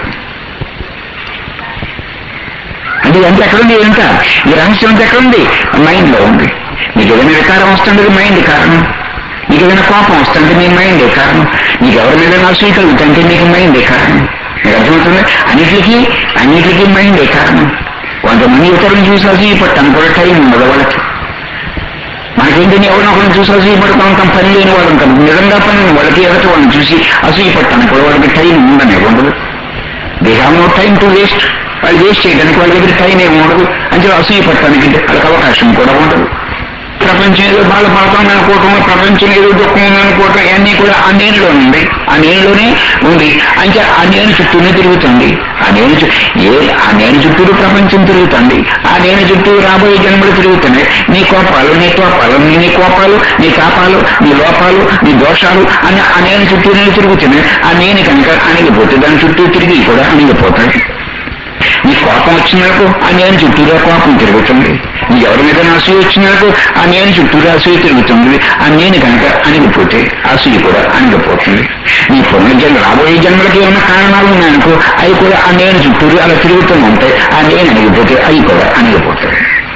అది అంత ఎక్కడుంది ఎంత ఈ రహస్యం అంతా ఎక్కడుంది మైండ్ లో ఉంది నీకు ఏదైనా వికారం వస్తుండేది మైండ్ కారణం నీకు ఏదైనా కోపం వస్తుంటే నీ మైండే కారణం నీకు ఎవరి మీద అసూయ కలుగుతుంటే నీకు మైండే కారణం నీకు అర్థమవుతుంది అన్నిటికీ అన్నిటికీ మైండే కారణం కొంతమంది ఇతరులను చూసి అసూయ పట్టాను కూడా టైం ఉండదు వాళ్ళకి మనకేంటని ఎవరినో ఒకరిని చూసి అసూయ పడుకుంటాం పని లేని వాళ్ళు ఉంటాం నిజంగా పని లేని వాళ్ళకి ఎదటి వాళ్ళని చూసి అసూయ పట్టాను కూడా వాళ్ళకి టైం ఉందని ఉండదు they have no time to waste వాళ్ళు వేస్ట్ చేయడానికి వాళ్ళ దగ్గర టైం ఏమి ఉండదు అంటే అసూయ పడటానికి వాళ్ళకి అవకాశం కూడా ఉండదు ప్రపంచం ఏదో బాధపడతాం అనుకోవటం ప్రపంచం ఏదో దుఃఖం ఉంది అనుకోవటం ఇవన్నీ కూడా ఆ నేనులో ఉంది ఆ నేనులోనే ఉంది అంటే ఆ నేను చుట్టూనే తిరుగుతుంది ఆ నేను చు- ఏ ఆ నేను చుట్టూ ప్రపంచం తిరుగుతుంది ఆ నేను చుట్టూ రాబోయే జన్మలు తిరుగుతున్నాయి నీ కోపాలు నీ కోపాలు నీ నీ కోపాలు నీ తాపాలు నీ లోపాలు నీ దోషాలు అని ఆ నేను చుట్టూనే తిరుగుతున్నాయి ఆ నేను కనుక అణిగిపోతే దాని చుట్టూ తిరిగి కూడా అణిగిపోతాయి నీ కోపం వచ్చినకు ఆ నేను చుట్టూరా కోపం తిరుగుతుంది నీ ఎవరి మీద అసూయ వచ్చినకు ఆ నేను చుట్టూరా అసూయ తిరుగుతుంది ఆ నేను కనుక అణిగిపోతే అసూయ కూడా అణిగిపోతుంది నీ పునర్జన్మ రాబోయే జన్మలకి ఏమైనా కారణాలు ఉన్నాయనుకో అవి కూడా ఆ నేను చుట్టూరు అలా తిరుగుతూ ఉంటాయి ఆ నేను అణిగిపోతే అవి కూడా అణిగిపోతాయి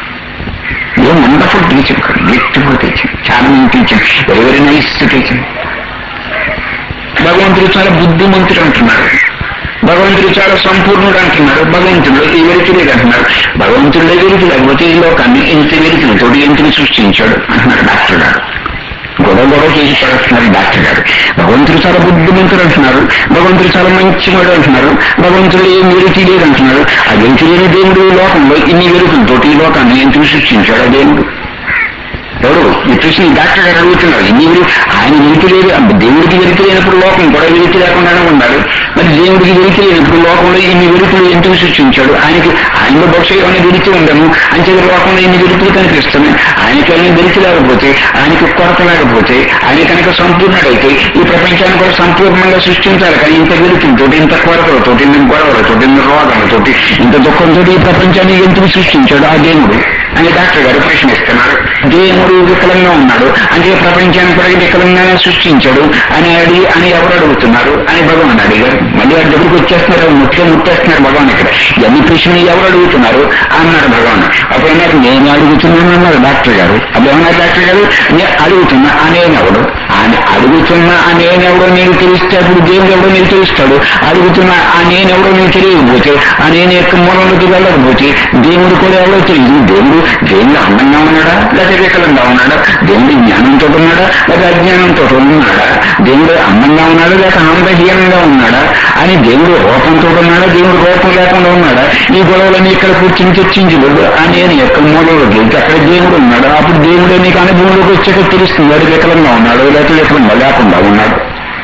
ఏం వండర్ఫుల్ టీచింగ్ బ్యూటిఫుల్ టీచింగ్ చాలా మంది teaching very very nice teaching భగవంతుడు చాలా బుద్ధిమంతుడు అంటున్నారు భగవంతుడు చాలా సంపూర్ణుడు అంటున్నారు భగవంతుడు ఈ వెలుతులేదు అంటున్నారు భగవంతుడే వెలుతు లేకపోతే ఈ లోకాన్ని ఇంత వెలుతులతో ఎందుకు సృష్టించాడు అంటున్నారు డాక్టర్ గారు గొడవ గొడవ చేసి పడుతున్నారు డాక్టర్ గారు భగవంతుడు చాలా బుద్ధిమంతుడు అంటున్నారు భగవంతుడు చాలా మంచివాడు అంటున్నారు భగవంతుడు ఏం వెలుతి లేదు అంటున్నారు ఆ వెలుతి లేని దేవుడు ఈ లోకంలో ఇన్ని వెలుతులతో ఈ లోకాన్ని ఎందుకు సృష్టించాడు ఆ దేవుడు ఎవరు ఈ ప్రశ్న ఈ డాక్టర్ గారు అడుగుతున్నారు ఎన్ని వెలు ఆయన వెలికి లేదు ఆ దేవుడికి వెలికి లేనప్పుడు లోకం కూడా వెలికి లేకుండానే ఉండాలి మరి దేవుడికి వెలికి లేనప్పుడు లోకంలో ఇన్ని వెలుతులు ఎందుకు సృష్టించాడు ఆయనకి ఆయనలో బహుశా ఏమైనా వెలికి ఉండను అంతే లోకంలో ఇన్ని వెలుతులు కనిపిస్తున్నాయి ఆయనకి ఏమైనా వెలికి లేకపోతే ఆయనకి కొరత లేకపోతే ఆయన కనుక సంపూర్ణుడైతే ఈ ప్రపంచాన్ని కూడా సంపూర్ణంగా సృష్టించాలి కానీ ఇంత వెలుతులతో ఇంత కొరతలతో ఇంత గొడవలతో ఇంత రోగాలతో ఇంత దుఃఖంతో ఈ ప్రపంచాన్ని ఎందుకు సృష్టించాడు ఆ దేవుడు అని డాక్టర్ గారు ప్రశ్నిస్తున్నారు దేవుడు వికలంగా ఉన్నాడు అంటే ప్రపంచాన్ని కూడా వికలంగానే సృష్టించాడు అని అడిగి అని ఎవరు అడుగుతున్నారు అని భగవాన్ అడిగారు మళ్ళీ వాడి దగ్గరికి వచ్చేస్తున్నారు ముఖ్యం ముట్టేస్తున్నారు భగవాన్ ఇక్కడ ఎన్ని ప్రశ్నలు ఎవరు అడుగుతున్నారు అన్నారు భగవాన్ అప్పుడు అన్నారు నేను అడుగుతున్నాను అన్నారు డాక్టర్ గారు అప్పుడు ఏమన్నారు డాక్టర్ గారు నేను అడుగుతున్నా ఆ నేనెవడు ఆయన అడుగుతున్నా ఆ నేనెవడో నీకు తెలిస్తే అప్పుడు దేవుడు ఎవడో నీకు తెలుస్తాడు అడుగుతున్నా ఆ నేనెవడో నీకు తెలియకపోతే ఆ నేను యొక్క మూలంలోకి వెళ్ళకపోతే దేవుడు కూడా ఎవరో తెలియదు దేవుడు దేవుడు అందంగా ఉన్నాడా లేదా వికలంగా ఉన్నాడా దేవుడు జ్ఞానంతో ఉన్నాడా లేదా అజ్ఞానంతో ఉన్నాడా దేవుడు అందంగా ఉన్నాడా లేక ఆనందహీనంగా ఉన్నాడా అని దేవుడు రూపంతో ఉన్నాడా దేవుడు రూపం లేకుండా ఉన్నాడా ఈ గొడవలన్నీ ఇక్కడ కూర్చుని చర్చించలేదు ఆ నేను యొక్క మూలంలోకి వెళ్తే అక్కడ దేవుడు ఉన్నాడు అప్పుడు దేవుడే నీకు అనుభవంలోకి వచ్చాక తెలుస్తుంది వాడు వికలంగా ఉన్నాడు లేకపోతే వికలంగా లేకుండా ఉన్నాడు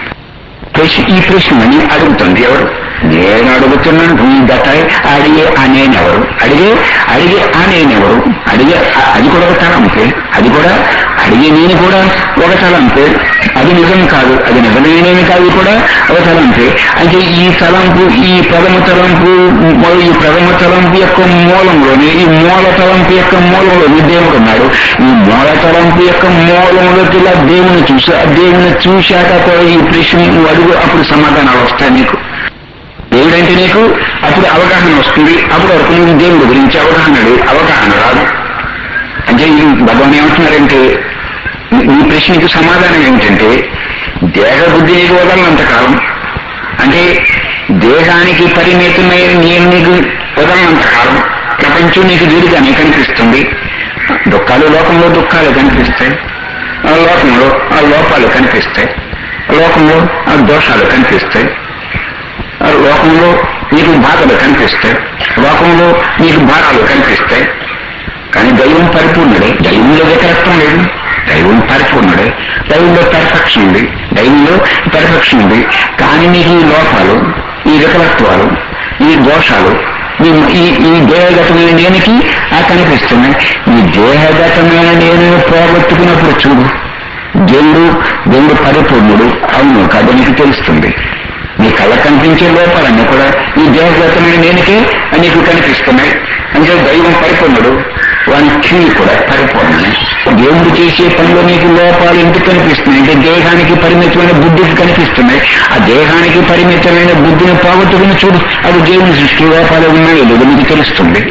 ప్రశ్న ఈ ప్రశ్నని అడుగుతుంది ఎవరు నేను అడుగుతున్నాను ఈ గతాయి అడిగే ఆ నేనెవరు అడిగే అడిగే ఆ నేనెవరు అడిగే ఆ- అది కూడా ఒక తలంపే అది కూడా అడిగే నేను కూడా ఒక తలంపే అది నిజం కాదు అది నిజమేనేమి కాదు కూడా ఒక తలంపే అంటే ఈ తలంపు ఈ ప్రథమ తలంపు మొ- ఈ ప్రథమ తలంపు యొక్క మూలంలోనే ఈ మూల తలంపు యొక్క మూలంలోనే దేవుడు ఉన్నాడు ఈ మూల తలంపు యొక్క మూలంలోకి ఇలా దేవుని చూసి ఆ దేవుని చూశాక కూడా ఈ ప్రశ్న నువ్వు అడుగు అప్పుడు సమాధానాలు వస్తాయి నీకు దేవుడంటే నీకు అప్పుడు అవగాహన వస్తుంది అప్పుడు వరకు నువ్వు దేవుడి గురించి అవగాహన లేదు అవగాహన రాదు అంటే ఈ భగవాన్ ఏమంటున్నారంటే ఈ- ఈ ప్రశ్నకి సమాధానం ఏమిటంటే దేహ బుద్ధి నీకు వదలనంత కాలం అంటే దేహానికి పరిమితమైన నేను నీకు వదలనంత కాలం ప్రపంచం నీకు వీడిగానే కనిపిస్తుంది దుఃఖాలు లోకంలో దుఃఖాలు కనిపిస్తాయి ఆ లోకంలో ఆ లోపాలు కనిపిస్తాయి లోకంలో ఆ దోషాలు కనిపిస్తాయి ఆ లోకంలో నీకు బాధలు కనిపిస్తాయి లోకంలో నీకు భారాలు కనిపిస్తాయి కానీ దైవం పరిపూర్ణుడే దైవంలో వికరత్వం లేదు దైవం పరిపూర్ణుడే దైవంలో పెర్ఫెక్షన్ ఉంది దైవంలో పెర్ఫెక్షన్ ఉంది కానీ నీకు ఈ లోపాలు ఈ వికలత్వాలు ఈ దోషాలు ఈ ఈ ఈ దేహగతమైన నేనికి ఆ కనిపిస్తున్నాయి ఈ దేహగతమైన నేను పోగొట్టుకున్నప్పుడు చూడు దేవుడు దేవుడు పరిపూర్ణుడు అవును కాదు నీకు తెలుస్తుంది నీ కళ్ళ కనిపించే లోపాలన్నీ కూడా ఈ దేహగతమైన నేనికే నీకు కనిపిస్తున్నాయి అంటే దైవం పరిపూర్ణుడు వాని క్రియ కూడా పరిపూర్ణమే దేవుడు చేసే పనిలో నీకు లోపాలు ఎందుకు కనిపిస్తున్నాయి అంటే దేహానికి పరిమితమైన బుద్ధికి కనిపిస్తున్నాయి ఆ దేహానికి పరిమితమైన బుద్ధిని పోగొట్టుకుని చూడు అది దేవుని సృష్టి లోపాలు ఉన్నాయో లేదో నీకు తెలుస్తుంది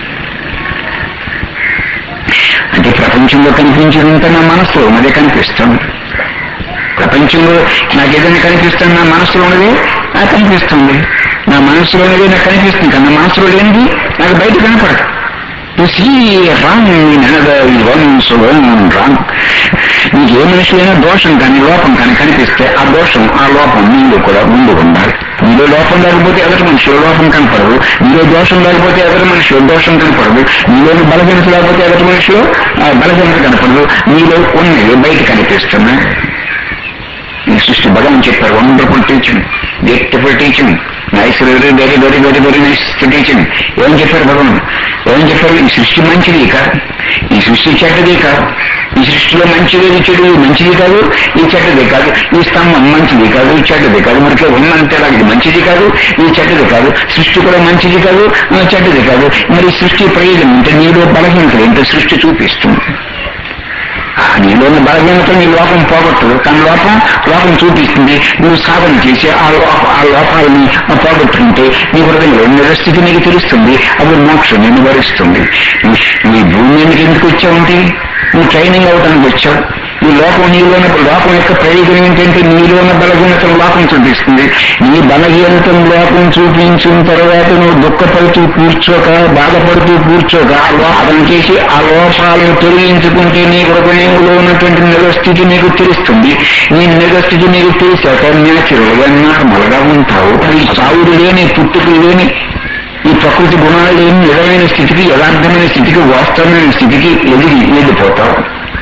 అంటే ప్రపంచంలో కనిపించినంత నా మనసులో ఉన్నదే కనిపిస్తుంది ప్రపంచంలో నాకు ఏదైనా కనిపిస్తుంది నా మనసులో ఉన్నది నాకు కనిపిస్తుంది నా మనసులో ఉన్నది నాకు కనిపిస్తుంది కానీ నా మనసులో లేనిది నాకు బయట కనపడదు to see wrong ones wrong నీకు ఏ మనిషిలైనా దోషం కానీ లోపం కానీ కనిపిస్తే ఆ దోషం ఆ లోపం నీలో కూడా ముందు ఉండాలి నీలో లోపం లేకపోతే ఎదుటి మనిషిలో లోపం కనపడదు నీలో దోషం లేకపోతే ఎదుటి మనిషిలో దోషం కనపడదు నీలోని బలహీనత లేకపోతే ఎదుటి మనిషిలో ఆ బలహీనత కనపడదు నీలో ఉన్నవి బయట కనిపిస్తున్నాయి ఈ సృష్టి భగవాన్ చెప్పారు wonderful teaching beautiful teaching nice very very very very very nice teaching ఏం చెప్పారు భగవాన్ ఏం చెప్పారు ఈ సృష్టి మంచిది కాదు ఈ సృష్టి చెడ్డది కాదు ఈ సృష్టిలో మంచిది చెడు మంచిది కాదు ఈ చెడ్డది కాదు ఈ స్తంభం మంచిది కాదు ఈ చెడ్డది కాదు మనకి ఉన్నంతే ఇది మంచిది కాదు ఈ చెడ్డది కాదు సృష్టి కూడా మంచిది కాదు ఆ, చెడ్డది కాదు మరి సృష్టి ప్రయోజనం అంటే నీలో బలహీనత ఏంటో సృష్టి చూపిస్తుంది ఆ నీలోని బలహీనత నీ లోపం పోగొట్టదు కానీ లోపం లోపం చూపిస్తుంది నువ్వు సాధన చేసి ఆ లోప ఆ లోపాలని పోగొట్టుకుంటే నీ హృదయంలో నిరస్థితి నీకు తెలుస్తుంది అప్పుడు మోక్షం నిన్ను వరిస్తుంది నీ భూమి మీదకి ఎందుకు వచ్చావంటే నువ్వు ట్రైనింగ్ అవడానికి వచ్చావు ఈ లోకం నీలోని లోకం యొక్క ప్రయోజనం ఏంటంటే నీలోన బలహీనత లోకం చూపిస్తుంది నీ బలహీనతను లోకం చూపించిన తర్వాత నువ్వు దుఃఖపడుతూ కూర్చోక బాధపడుతూ కూర్చోక ఆ లోపం చేసి ఆ లోపాలను తొలగించుకుంటే నీ హృదయంలో ఉన్నటువంటి నిరస్థితి నీకు తెలుస్తుంది నీ నిరస్థితి నీకు తెలిసాక న్యాచురల్ గా నార్మల్ గా ఉంటావు ఈ సావుడు లేని పుట్టుకు లేని ఈ ప్రకృతి గుణాలు లేని నిజమైన స్థితికి యథార్థమైన స్థితికి వాస్తవమైన స్థితికి ఎదిగి వెళ్ళిపోతావు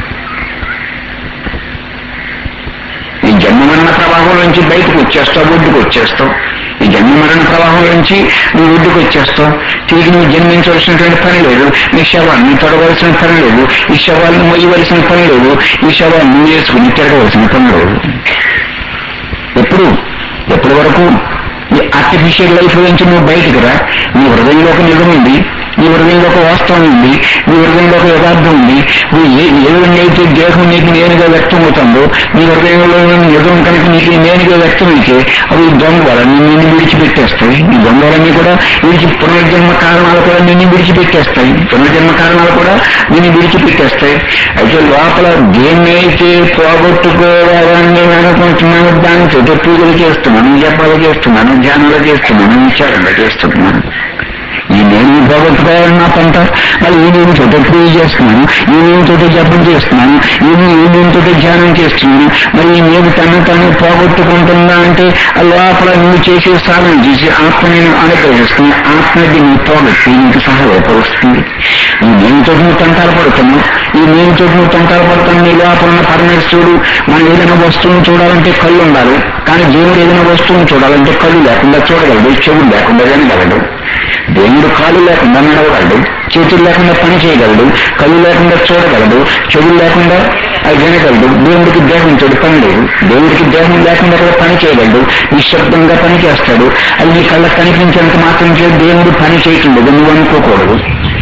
ఈ జన్మ మరణ ప్రవాహం నుంచి బయటకు వచ్చేస్తావు ఒడ్డుకు వచ్చేస్తావు ఈ జన్మ మరణ ప్రవాహం నుంచి నువ్వు ఒడ్డుకు వచ్చేస్తావు తిరిగి నువ్వు జన్మించవలసినటువంటి పని లేదు నీ శవాన్ని తొడవలసిన పని లేదు ఈ శవాలను మొయ్యవలసిన పని లేదు ఈ శవాన్ని వేసుకుని తిరగవలసిన పని లేదు ఎప్పుడు ఎప్పటి వరకు ఈ ఆర్టిఫిషియల్ లైఫ్ నుంచి నువ్వు బయటకు రా నీ హృదయంలో ఒక నిజం ఉంది నీ హృదయంలో ఒక వాస్తవం ఉంది నీ హృదయంలో ఒక యథార్థం ఉంది నువ్వు ఏ ఏ విధంగా అయితే దేహం నీకు నేనుగా వ్యక్తం అవుతుందో నీ హృదయంలో ఉన్న నిజం కనుక నీకు నేనుగా వ్యక్తం అయితే అవి దొంగలన్నీ నిన్ను విడిచిపెట్టేస్తాయి ఈ దొంగలన్నీ కూడా విడిచి పునర్జన్మ కారణాలు కూడా నిన్ను విడిచిపెట్టేస్తాయి పునర్జన్మ కారణాలు కూడా నిన్ను విడిచిపెట్టేస్తాయి అయితే లోపల దేన్నైతే పోగొట్టుకోవాలని అనుకుంటున్నాను దానితో పూజలు చేస్తున్నాను జపాలు చేస్తున్నాను ధ్యానాలు చేస్తున్నాను విచారణలు చేస్తున్నాను ఈ నేను పోగొట్టుకోవాలని నా పంట మళ్ళీ ఈ నేను తోట పూజ చేస్తున్నాను ఈ నేను తోట జపం చేస్తున్నాను ఈ నేను ఈ నేను తోట ధ్యానం చేస్తున్నాను మరి ఈ నేను తను తను పోగొట్టుకుంటుందా అంటే ఆ లోపల నువ్వు చేసే సాధన చేసి ఆత్మ నేను అనుగ్రహిస్తుంది ఆత్మ దీన్ని పోగొట్టి నీకు సహాయపరుస్తుంది ఈ నేనుతో నువ్వు తంటాలు పడుతున్నావు ఈ నేనుతో నువ్వు తంటాలు పడుతున్నావు నీ లోపల ఉన్న పరమేశ్వరుడు మనం ఏదైనా వస్తువును చూడాలంటే కళ్ళు ఉండాలి కానీ దేవుడు ఏదైనా వస్తువును చూడాలంటే కళ్ళు లేకుండా చూడగలడు చెవులు లేకుండా వినగలడు దేవుడు కాళ్ళు లేకుండా నడవగలడు చేతులు లేకుండా పని చేయగలడు కళ్ళు లేకుండా చూడగలడు చెవులు లేకుండా అది వినగలడు దేవుడికి దేహం తోడు పని లేదు దేవుడికి దేహం లేకుండా కూడా పని చేయగలడు నిశ్శబ్దంగా పని చేస్తాడు అది నీ కళ్ళకు కనిపించేంత మాత్రం చేసి దేవుడు పని చేయటం లేదు నువ్వు అనుకోకూడదు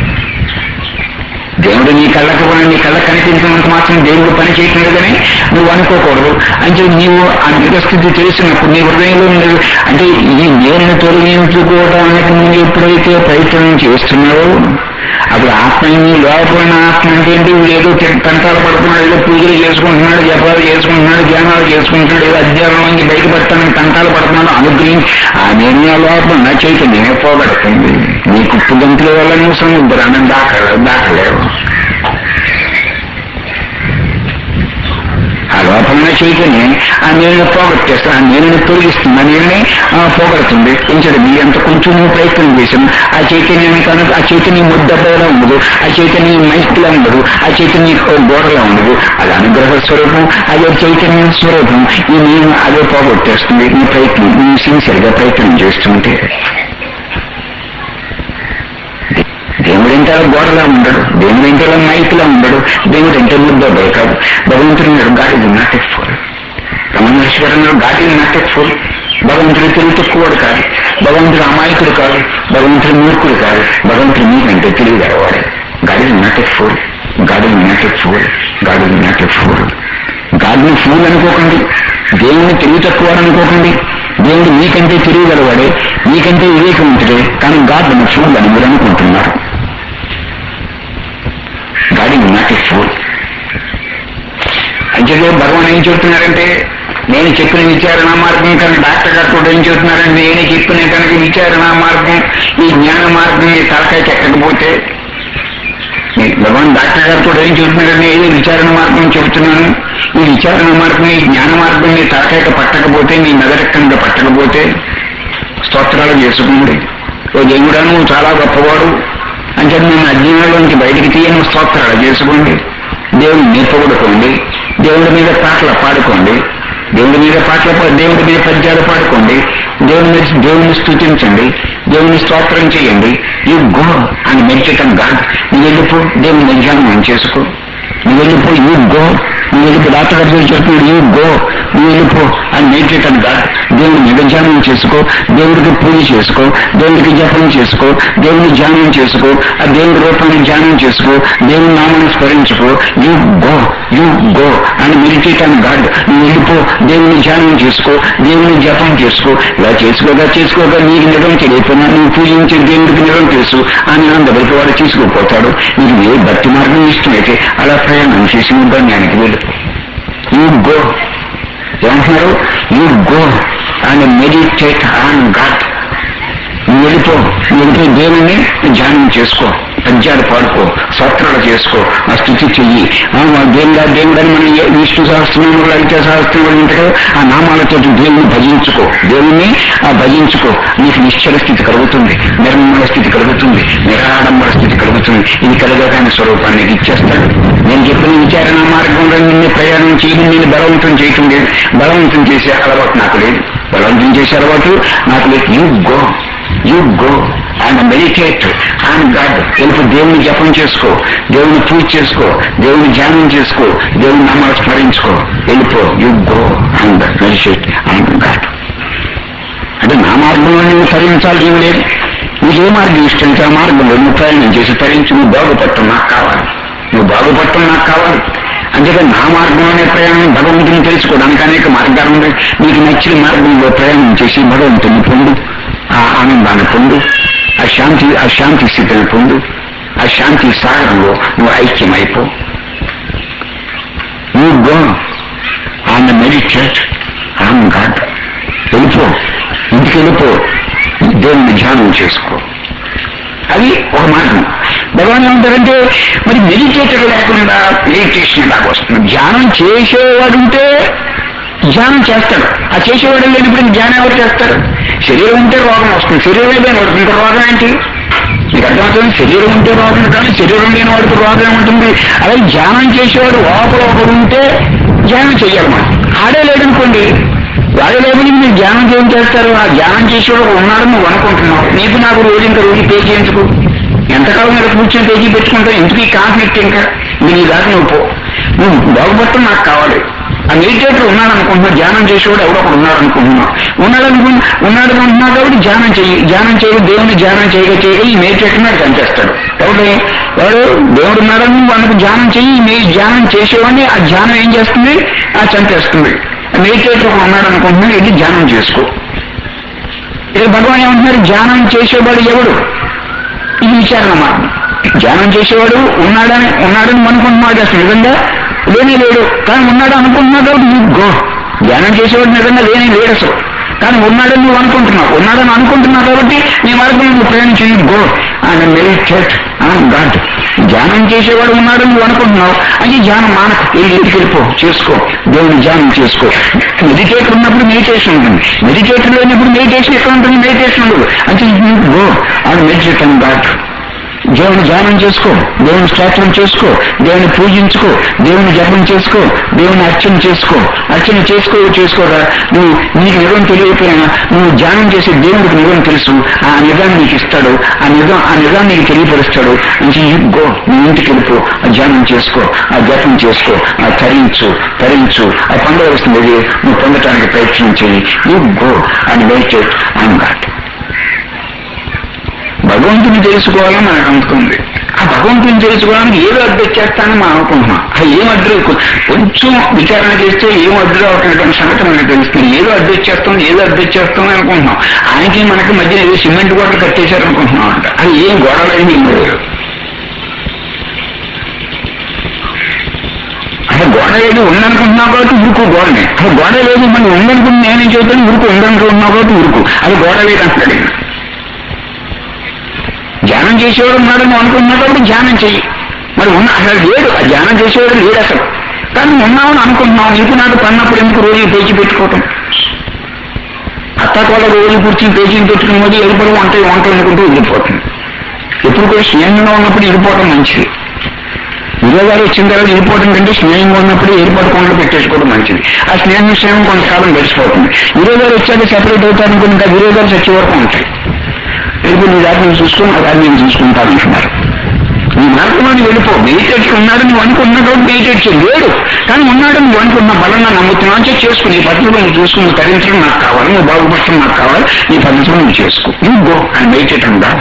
దేవుడు నీ కళ్ళకు నీ కళ్ళ కనిపించినంత మాత్రం దేవుడు పని చేయటం లేదని నువ్వు అనుకోకూడదు అంటే నీవు ఆ నిరస్థితి తెలిసినప్పుడు నీ హృదయంలో ఉండదు అంటే ఈ నేను తొలగించుకోవడానికి నువ్వు ఎప్పుడైతే ప్రయత్నం చేస్తున్నావో అప్పుడు ఆత్మ నీ లోపల ఆత్మ అంటే ఏంటి వీడు ఏదో తంటాలు పడుతున్నాడు ఏదో పూజలు చేసుకుంటున్నాడు జపాలు చేసుకుంటున్నాడు ధ్యానాలు చేసుకుంటున్నాడు ఏదో అధ్యానం నుంచి బయటపడతానని తంటాలు పడుతున్నాడు అనుగ్రహించి ఆ నిర్ణయ లోపల నా చైతన్యమే పోగొడుతుంది నీ కుప్పు గంతుల వల్ల నువ్వు సముద్రాన్ని దాటలేవు దాటలేవు లోపల ఉన్న చైతన్యం ఆ నేను పోగొట్టేస్తాను ఆ నేను తొలగిస్తుంది ఆ నేనే పోగొడుతుంది కొంచెం మీ అంత కొంచెం నువ్వు ప్రయత్నం చేసాం ఆ చైతన్యాన్ని కనుక ఆ చైతన్యం ముద్దబ్బలా ఉండదు ఆ చైతన్యం మైక్లా ఉండదు ఆ చైతన్యం గోడలా ఉండదు అది అనుగ్రహ స్వరూపం అదే చైతన్యం స్వరూపం ఈ నేను అదే పోగొట్టేస్తుంది ఈ ప్రయత్నం ఈ సిన్సియర్ గా ప్రయత్నం చేస్తుంటే దేవుడు అంటే అలా గోడలా ఉండడు దేవుడు అంటే అలా మైక్లా ఉండడు దేవుడు అంటే ముద్దబ్బే కాదు భగవంతుడు మీరు god is not a fool రమణేశ్వరంలో god is not a fool భగవంతుడు తెలివి తక్కువడు కాదు భగవంతుడు అమాయకుడు కాదు భగవంతుడు మూర్ఖుడు కాదు భగవంతుడు మీకంటే తెలివి గలవాడు god is not a fool god is not a fool god is not a fool గాడ్ని ఫూల్ అనుకోకండి దేవుని తెలివి తక్కువ అనుకోకండి దేవుడు మీకంటే తెలివి గలవాడే మీకంటే వివేకవంతుడే కానీ గాడ్ ఫూల్ అని మీరు అనుకుంటున్నారు God is not a fool అంటే భగవాన్ ఏం చెబుతున్నారంటే నేను చెప్పిన విచారణ మార్గం కనుక డాక్టర్ గారు కూడా ఏం చెబుతున్నారంటే నేను చెప్పిన కనుక విచారణ మార్గం ఈ జ్ఞాన మార్గం ఈ తలకాయకి ఎక్కకపోతే ఈ భగవాన్ డాక్టర్ గారు కూడా ఏం చెబుతున్నారంటే ఏది విచారణ మార్గం చెబుతున్నాను ఈ విచారణ మార్గం ఈ జ్ఞాన మార్గం నీ తలకాయక పట్టకపోతే నీ మెదరెక్కంగా పట్టకపోతే స్తోత్రాలు చేసుకోండి ఓ దేవుడా నువ్వు చాలా గొప్పవాడు అంటే నేను అజ్ఞానంలోంచి బయటికి తీయని స్తోత్రాలు చేసుకోండి దేవుని నేర్పబడుకోండి దేవుడి మీద పాటలు పాడుకోండి దేవుడి మీద పాటలు పా- దేవుడి మీద పద్యాలు పాడుకోండి దేవుని మీద దేవుని స్థుతించండి దేవుని స్తోత్రం చేయండి యు గో అని మెడిటేట్ గాడ్ నువ్వు వెళ్ళిపో దేవుని నిర్జానం చేసుకో నువ్వు వెళ్ళిపో యూ గో నువ్వు వెళ్ళిపో డాక్టర్ గారు చెప్తున్నాడు యూ గో నువ్వు వెళ్ళిపో అని మెడిటేట్ అని కాదు దేవుని నిగజానం చేసుకో దేవుడికి పూజ చేసుకో దేవుడికి జపం చేసుకో దేవుని ధ్యానం చేసుకో ఆ దేవుడి రూపాన్ని ధ్యానం చేసుకో దేవుని నామాన్ని స్మరించుకో యూ గో యూ గో అని మెడిటేట్ అని గాడ్ నువ్వు వెళ్ళిపో దేవుని ధ్యానం చేసుకో దేవుని జపం చేసుకో ఇలా చేసుకోగా చేసుకోగా నీకు నిజం తెలియకపోయినా నువ్వు పూజించే దేవుడికి నిజం తెలుసు అని అందరికి వాడు తీసుకుపోతాడు నీకు ఏ భక్తి మార్గం ఇష్టమైతే అలా ప్రయాణం చేసి దానికి వెళ్ళిపో యూ గో ఏమంటున్నారు you go and meditate on god నువ్వు వెళ్ళిపో నువ్వు వెళ్ళిపోయి దేవుని ధ్యానం చేసుకో పద్యాలు పాడుకో సత్రాలు చేసుకో ఆ స్థుతి చెయ్యి ఆ, మా దేవుడా దేవుడని మనం ఏ- విష్ణు సహస్రనామాలు లలిత సహస్రనామాలు ఉంటాయి కదా ఆ నామాలతో దేవుని భజించుకో దేవుని ఆ భజించుకో నీకు నిశ్చల స్థితి కలుగుతుంది నిర్మల స్థితి కలుగుతుంది నిరాడంబర స్థితి కలుగుతుంది ఇది కలగటానికి స్వరూపాన్ని నీకు ఇచ్చేస్తాడు నేను చెప్పిన విచారణ మార్గంలో నిన్ను ప్రయాణం చేయడం నేను బలవంతం చేయటం లేదు బలవంతం చేసే అలవాటు నాకు లేదు బలవంతం చేసే అలవాటు నాకు లేదు you go you go and meditate and God వెళ్ళిపో దేవుని జపం చేసుకో దేవుని పూజ చేసుకో దేవుని ధ్యానం చేసుకో దేవుని నామాలు స్మరించుకో వెళ్ళిపో you go and meditate and God అంటే నా మార్గంలో నువ్వు తరించాల్సి లేదు నీకు ఏ మార్గం ఇష్టం ఆ మార్గంలో నువ్వు ప్రయాణం చేసి తరించి నువ్వు బాగుపడటం నాకు కావాలి నువ్వు బాగుపడటం నాకు కావాలి అంతేకాని నా మార్గంలోనే ప్రయాణం భగవంతుని తెలుసుకోవడానికి అనేక మార్గాలు ఉన్నాయి నీకు నచ్చిన మార్గంలో ప్రయాణం చేసి భగవంతుని పొందు ఆ ఆనందాన్ని పొందు ఆ శాంతి ఆ శాంతి స్థితిని పొందు ఆ శాంతి సాగరంలో నువ్వు ఐక్యమైపో నువ్వు go on meditate on God వెళ్ళిపో ఇంటికి వెళ్ళిపో దేవుని ధ్యానం చేసుకో అది ఒక మార్గం భగవాన్ ఏమంటారంటే మరి మెడిటేటర్ లేకుండా మెడిటేషన్ లాగా వస్తుంది ధ్యానం చేసేవాడుంటే ధ్యానం చేస్తాడు ఆ చేసేవాడు లేనప్పుడు ధ్యానం ఎవరు చేస్తారు శరీరం ఉంటే రోగం వస్తుంది శరీరం లేని వాడికి ఇంకా రోగం ఏంటి మీకు అర్థమవుతుంది శరీరం ఉంటే రోగం కానీ శరీరం లేని వాడికి రోగం ఏముంటుంది అలాగే ధ్యానం చేసేవాడు లోపల ఒకడు ఉంటే ధ్యానం చెయ్యాలి మనం ఆడే లేదనుకోండి వాడే లేదని మీరు ధ్యానం చేయం చేస్తారు ఆ ధ్యానం చేసేవాడు ఉన్నాడు నువ్వు అనుకుంటున్నావు నీకు నాకు రోజు ఇంకా రోజు పే చేయించుకో ఎంతకాలం మీద కూర్చొని పేజీ పెట్టుకుంటావు ఎందుకు ఈ కాన్ఫ్లిక్ట్ ఇంకా ఇంక నీ దాకా నువ్వు పో నువ్వు బాగుపడటం నాకు కావాలి ఆ మెడిటేటర్ ఉన్నాడు అనుకుంటున్నావు ధ్యానం చేసేవాడు ఎవడో ఒకడు ఉన్నాడు అనుకుంటున్నావు ఉన్నాడు అనుకు ఉన్నాడు అనుకుంటున్నావు కాబట్టి ధ్యానం చెయ్యి ధ్యానం చేయి దేవుని ధ్యానం చేయగా చేయగా ఈ మెడిటేటర్ నాడు కనిపిస్తాడు ఎవడు ఎవడు దేవుడు ఉన్నాడని నువ్వు అనుకు ధ్యానం చెయ్యి నీ ధ్యానం చేసేవాడిని ఆ ధ్యానం ఏం చేస్తుంది ఆ చంపేస్తుంది మెడిటేటర్ ఒకడు ఉన్నాడు అనుకుంటున్నావు వెళ్ళి ధ్యానం చేసుకో ఇది భగవాన్ ఏమంటున్నారు ధ్యానం చేసేవాడు ఎవడు ఇది విచారణ మార్గం ధ్యానం చేసేవాడు ఉన్నాడని ఉన్నాడని అనుకుంటున్నాడు అసలు నిజంగా లేనే లేడు కానీ ఉన్నాడు అనుకుంటున్నాడు కాబట్టి నువ్వు గో ధ్యానం చేసేవాడు నిజంగా లేనే లేడు అసలు కానీ ఉన్నాడని నువ్వు అనుకుంటున్నావు ఉన్నాడని అనుకుంటున్నావు కాబట్టి నీ మార్గం నువ్వు ప్రయాణం చేయి go and meditate on God ధ్యానం చేసేవాడు ఉన్నాడు నువ్వు అనుకుంటున్నావు అది ధ్యానం మానకు వెళ్ళి ఇంటికి వెళ్ళిపో చేసుకో దేవుని ధ్యానం చేసుకో మెడిటేటర్ ఉన్నప్పుడు మెడిటేషన్ ఉంటుంది మెడిటేటర్ లేనప్పుడు మెడిటేషన్ ఎక్కడ ఉంటుంది మెడిటేషన్ ఉండదు అంటే go and meditate and back దేవుని ధ్యానం చేసుకో దేవుని స్తోత్రం చేసుకో దేవుని పూజించుకో దేవుని జపం చేసుకో దేవుని అర్చన చేసుకో అర్చన చేసుకో చేసుకోరా నువ్వు నీకు నిజం తెలియకపోయినా నువ్వు ధ్యానం చేసే దేవుడికి నిజం తెలుసు ఆ నిజాన్ని నీకు ఇస్తాడు ఆ నిజం ఆ నిజాన్ని నీకు తెలియపరుస్తాడు నుంచి గో నీ ఇంటికి వెళ్ళిపో ఆ ధ్యానం చేసుకో ఆ జపం చేసుకో ఆ తరించు తరించు ఆ పొందవలసింది నువ్వు పొందటానికి ప్రయత్నం చేయి you go and meditate and God భగవంతుని తెలుసుకోవాలని మనకు అనుకుంది ఆ భగవంతుని తెలుసుకోవడానికి ఏదో అడ్డు చేస్తానని మనం అనుకుంటున్నాం ఆ ఏం అడ్డు కొంచెం విచారణ చేస్తే ఏం అడ్డు అవటం సంగతి మనకు తెలుస్తుంది ఏదో అడ్డు చేస్తాం ఏదో అడ్డు చేస్తాం అనుకుంటున్నాం ఆయనకి మనకి మధ్య ఏదో సిమెంట్ గోడలు కట్టేశారు అనుకుంటున్నాం అంట అది ఏం గోడలైంది లేదు అసలు గోడ లేదు ఉందనుకుంటున్నావు కాబట్టి ఉరుకు గోడని అసలు గోడ లేదు మనం ఉందనుకుంటున్నా నేనేం చెబుతాను ఉరుకు ఉందనుకుంటున్నావు కాబట్టి ఉరుకు అది గోడ లేదు అంటాడు ఈయన. ధ్యానం చేసేవాడు ఉన్నాడు నువ్వు అనుకుంటున్నప్పుడు ధ్యానం చెయ్యి మరి ఉన్న అసలు లేడు ఆ ధ్యానం చేసేవాడు లేడు అసలు కానీ ఉన్నామని అనుకుంటున్నావు నీకు నాడు పన్నప్పుడు ఎందుకు రోజు పేజీ పెట్టుకోవటం అత్త కూడా రోజు కూర్చుని పేజీని పెట్టుకుని మళ్ళీ వెళ్ళిపోవడం వంట వంట అనుకుంటూ వెళ్ళిపోతుంది ఎప్పుడు కూడా స్నేహంగా ఉన్నప్పుడు వెళ్ళిపోవడం మంచిది విరోధాలు వచ్చిన తర్వాత వెళ్ళిపోవడం కంటే స్నేహంగా ఉన్నప్పుడు ఏర్పడకుండా పెట్టేసుకోవడం మంచిది ఆ స్నేహం స్నేహం కొంతకాలం గడిచిపోతుంది విరోధాలు వచ్చాక సెపరేట్ అవుతారనుకుంటే ఆ విరోధాలు చచ్చే వరకు ఉంటాయి వెళ్ళిపో నీ దారి నేను చూసుకుని ఆ దారి నేను చూసుకుంటాను అంటున్నారు నీ మార్గంలోని వెళ్ళిపో మెడిటేట్ ఉన్నాడు నువ్వు అనుకున్నా కాబట్టి మెడిటేట్ చేయి లేడు కానీ ఉన్నాడు నువ్వు అనుకున్న బలంగా నమ్ముతున్నావు అంటే చేసుకో నీ పద్ధతిలో నువ్వు చూసుకుని నువ్వు తరించడం నాకు కావాలి నువ్వు బాగుపడటం నాకు కావాలి నీ పద్ధతిలో నువ్వు చేసుకో నువ్వు గో అండ్ మెడిటేట్ అందా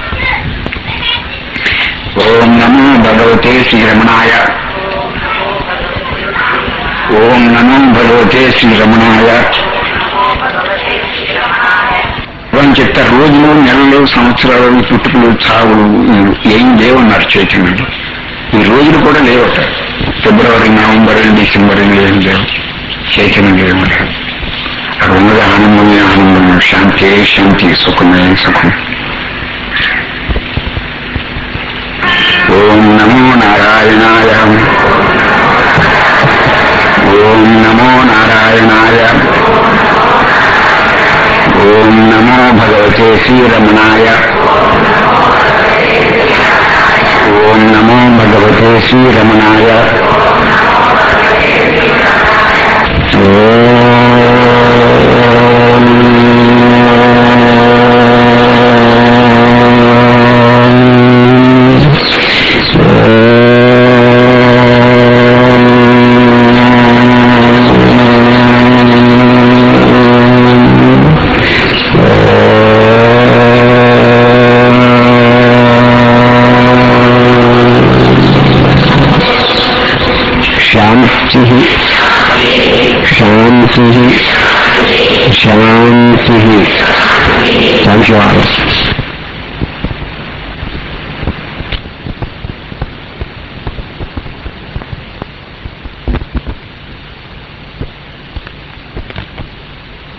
ఓం నమో భగవతే శ్రీరమణాయ ఓం నమో భగవతే శ్రీరమణాయ అని చెప్తారు రోజులు నెలలు సంవత్సరాలు పుట్టుకలు చావులు ఏం లేవన్నారు చైతన్యుడు ఈ రోజులు కూడా లేవట ఫిబ్రవరి నవంబర్ డిసెంబర్ ఏం లేవు చైతన్యం లేవన్నారు అక్కడ ఉన్నది ఆనందమే ఆనందం శాంతి శాంతి సుఖమే సుఖం ఓం నమో నారాయణాయ ఓం నమో నారాయణాయ ఓం నమో భగవతే శ్రీరమణాయ ఓం నమో భగవతే శ్రీరమణాయ శాంతి శాంతి శాంతి థ్యాంక్ యూ